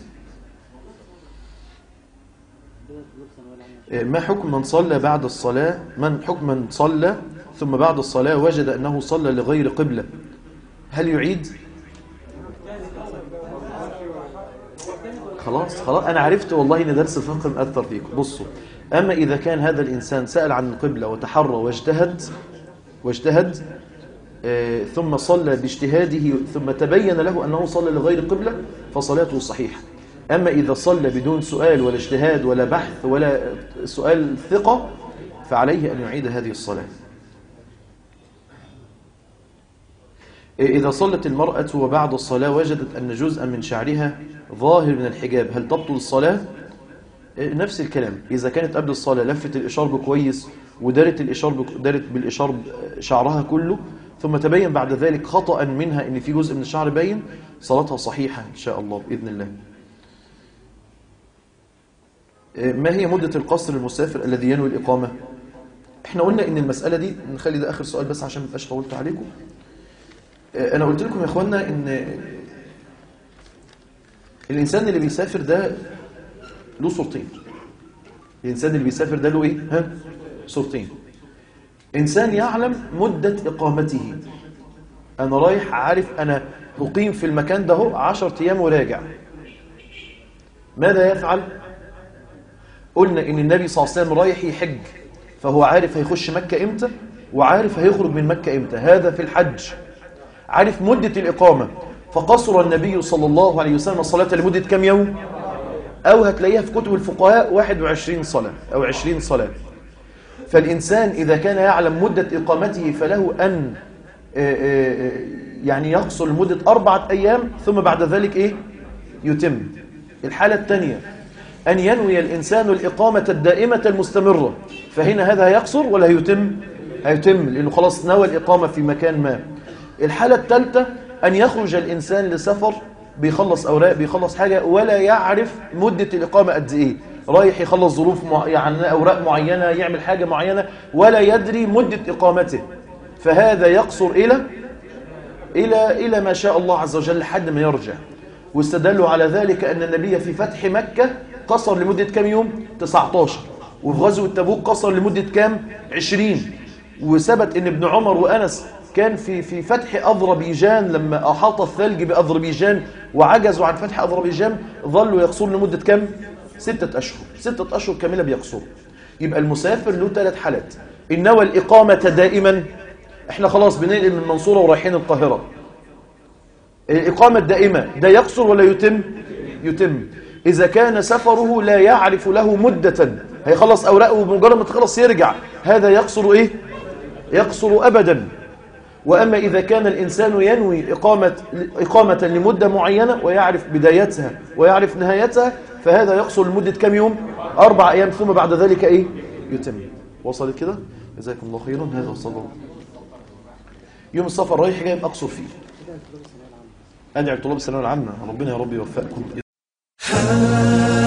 ما حكم من صلى بعد الصلاة من حكم من صلى ثم بعد الصلاة وجد أنه صلى لغير قبلة هل يعيد خلاص خلاص أنا عرفت والله إن درس الفقه مأثر فيكم بصوا أما إذا كان هذا الإنسان سأل عن القبلة وتحرى واجتهد واجتهد آه ثم صلى باجتهاده ثم تبين له أنه صلى لغير قبلة فصلاته صحيحة أما إذا صلى بدون سؤال ولا اجتهاد ولا بحث ولا سؤال ثقة فعليه أن يعيد هذه الصلاة إذا صلت المرأة وبعد الصلاة وجدت أن جزءا من شعرها ظاهر من الحجاب هل تبطل الصلاة؟ نفس الكلام إذا كانت قبل الصلاة لفت الإشارب كويس ودارت الإشارب دارت بالإشارب شعرها كله ثم تبين بعد ذلك خطأ منها أن في جزء من الشعر باين صلاتها صحيحة إن شاء الله بإذن الله ما هي مدة القصر المسافر الذي ينوي الإقامة احنا قلنا ان المسألة دي نخلي ده آخر سؤال بس عشان ما ابقاش طولت عليكم انا قلت لكم يا اخوانا ان الانسان اللي بيسافر ده له صورتين الانسان اللي بيسافر ده له ايه ها صورتين انسان يعلم مدة اقامته انا رايح عارف انا اقيم في المكان ده اهو 10 ايام وراجع ماذا يفعل قلنا ان النبي صلى الله عليه وسلم رايح يحج فهو عارف هيخش مكة امتى وعارف هيخرج من مكة امتى هذا في الحج عارف مدة الإقامة فقصر النبي صلى الله عليه وسلم الصلاة لمدة كم يوم أو هتلاقيها في كتب الفقهاء 21 صلاة أو 20 صلاة فالإنسان إذا كان يعلم مدة إقامته فله أن آه، آه، آه، يعني يقصر لمدة أربعة أيام ثم بعد ذلك إيه يتم الحالة الثانية أن ينوي الإنسان الإقامة الدائمة المستمرة فهنا هذا هيقصر ولا هيتم هيتم لأنه خلاص نوى الإقامة في مكان ما الحالة الثالثة أن يخرج الإنسان لسفر بيخلص أوراق بيخلص حاجة ولا يعرف مدة الإقامة قد إيه رايح يخلص ظروف مع... يعني أوراق معينة يعمل حاجة معينة ولا يدري مدة إقامته فهذا يقصر إلى إلى إلى ما شاء الله عز وجل لحد ما يرجع واستدلوا على ذلك أن النبي في فتح مكة قصر لمدة كم يوم 19 وفي غزوة تبوك قصر لمدة كم 20 وثبت أن ابن عمر وأنس كان في في فتح أذربيجان لما أحاط الثلج بأذربيجان وعجزوا عن فتح أذربيجان ظلوا يقصروا لمدة كم ستة أشهر ستة أشهر كاملة بيقصروا يبقى المسافر له ثلاث حالات إن نوى الإقامة دائما احنا خلاص بننقل من المنصورة ورايحين القاهرة الإقامة الدائمة ده يقصر ولا يتم يتم إذا كان سفره لا يعرف له مدة هيخلص أوراقه وبمجرد ما تخلص يرجع هذا يقصر إيه يقصر أبدا وأما إذا كان الإنسان ينوي إقامة, إقامة لمدة معينة ويعرف بدايتها ويعرف نهايتها فهذا يقصر لمدة كم يوم أربع أيام ثم بعد ذلك إيه يتم وصلت كده جزاكم الله خيرا هذا وصلى الله يوم السفر رايح جاي أقصر فيه أدعي طلاب الثانويه العامة ربنا يا رب يوفقكم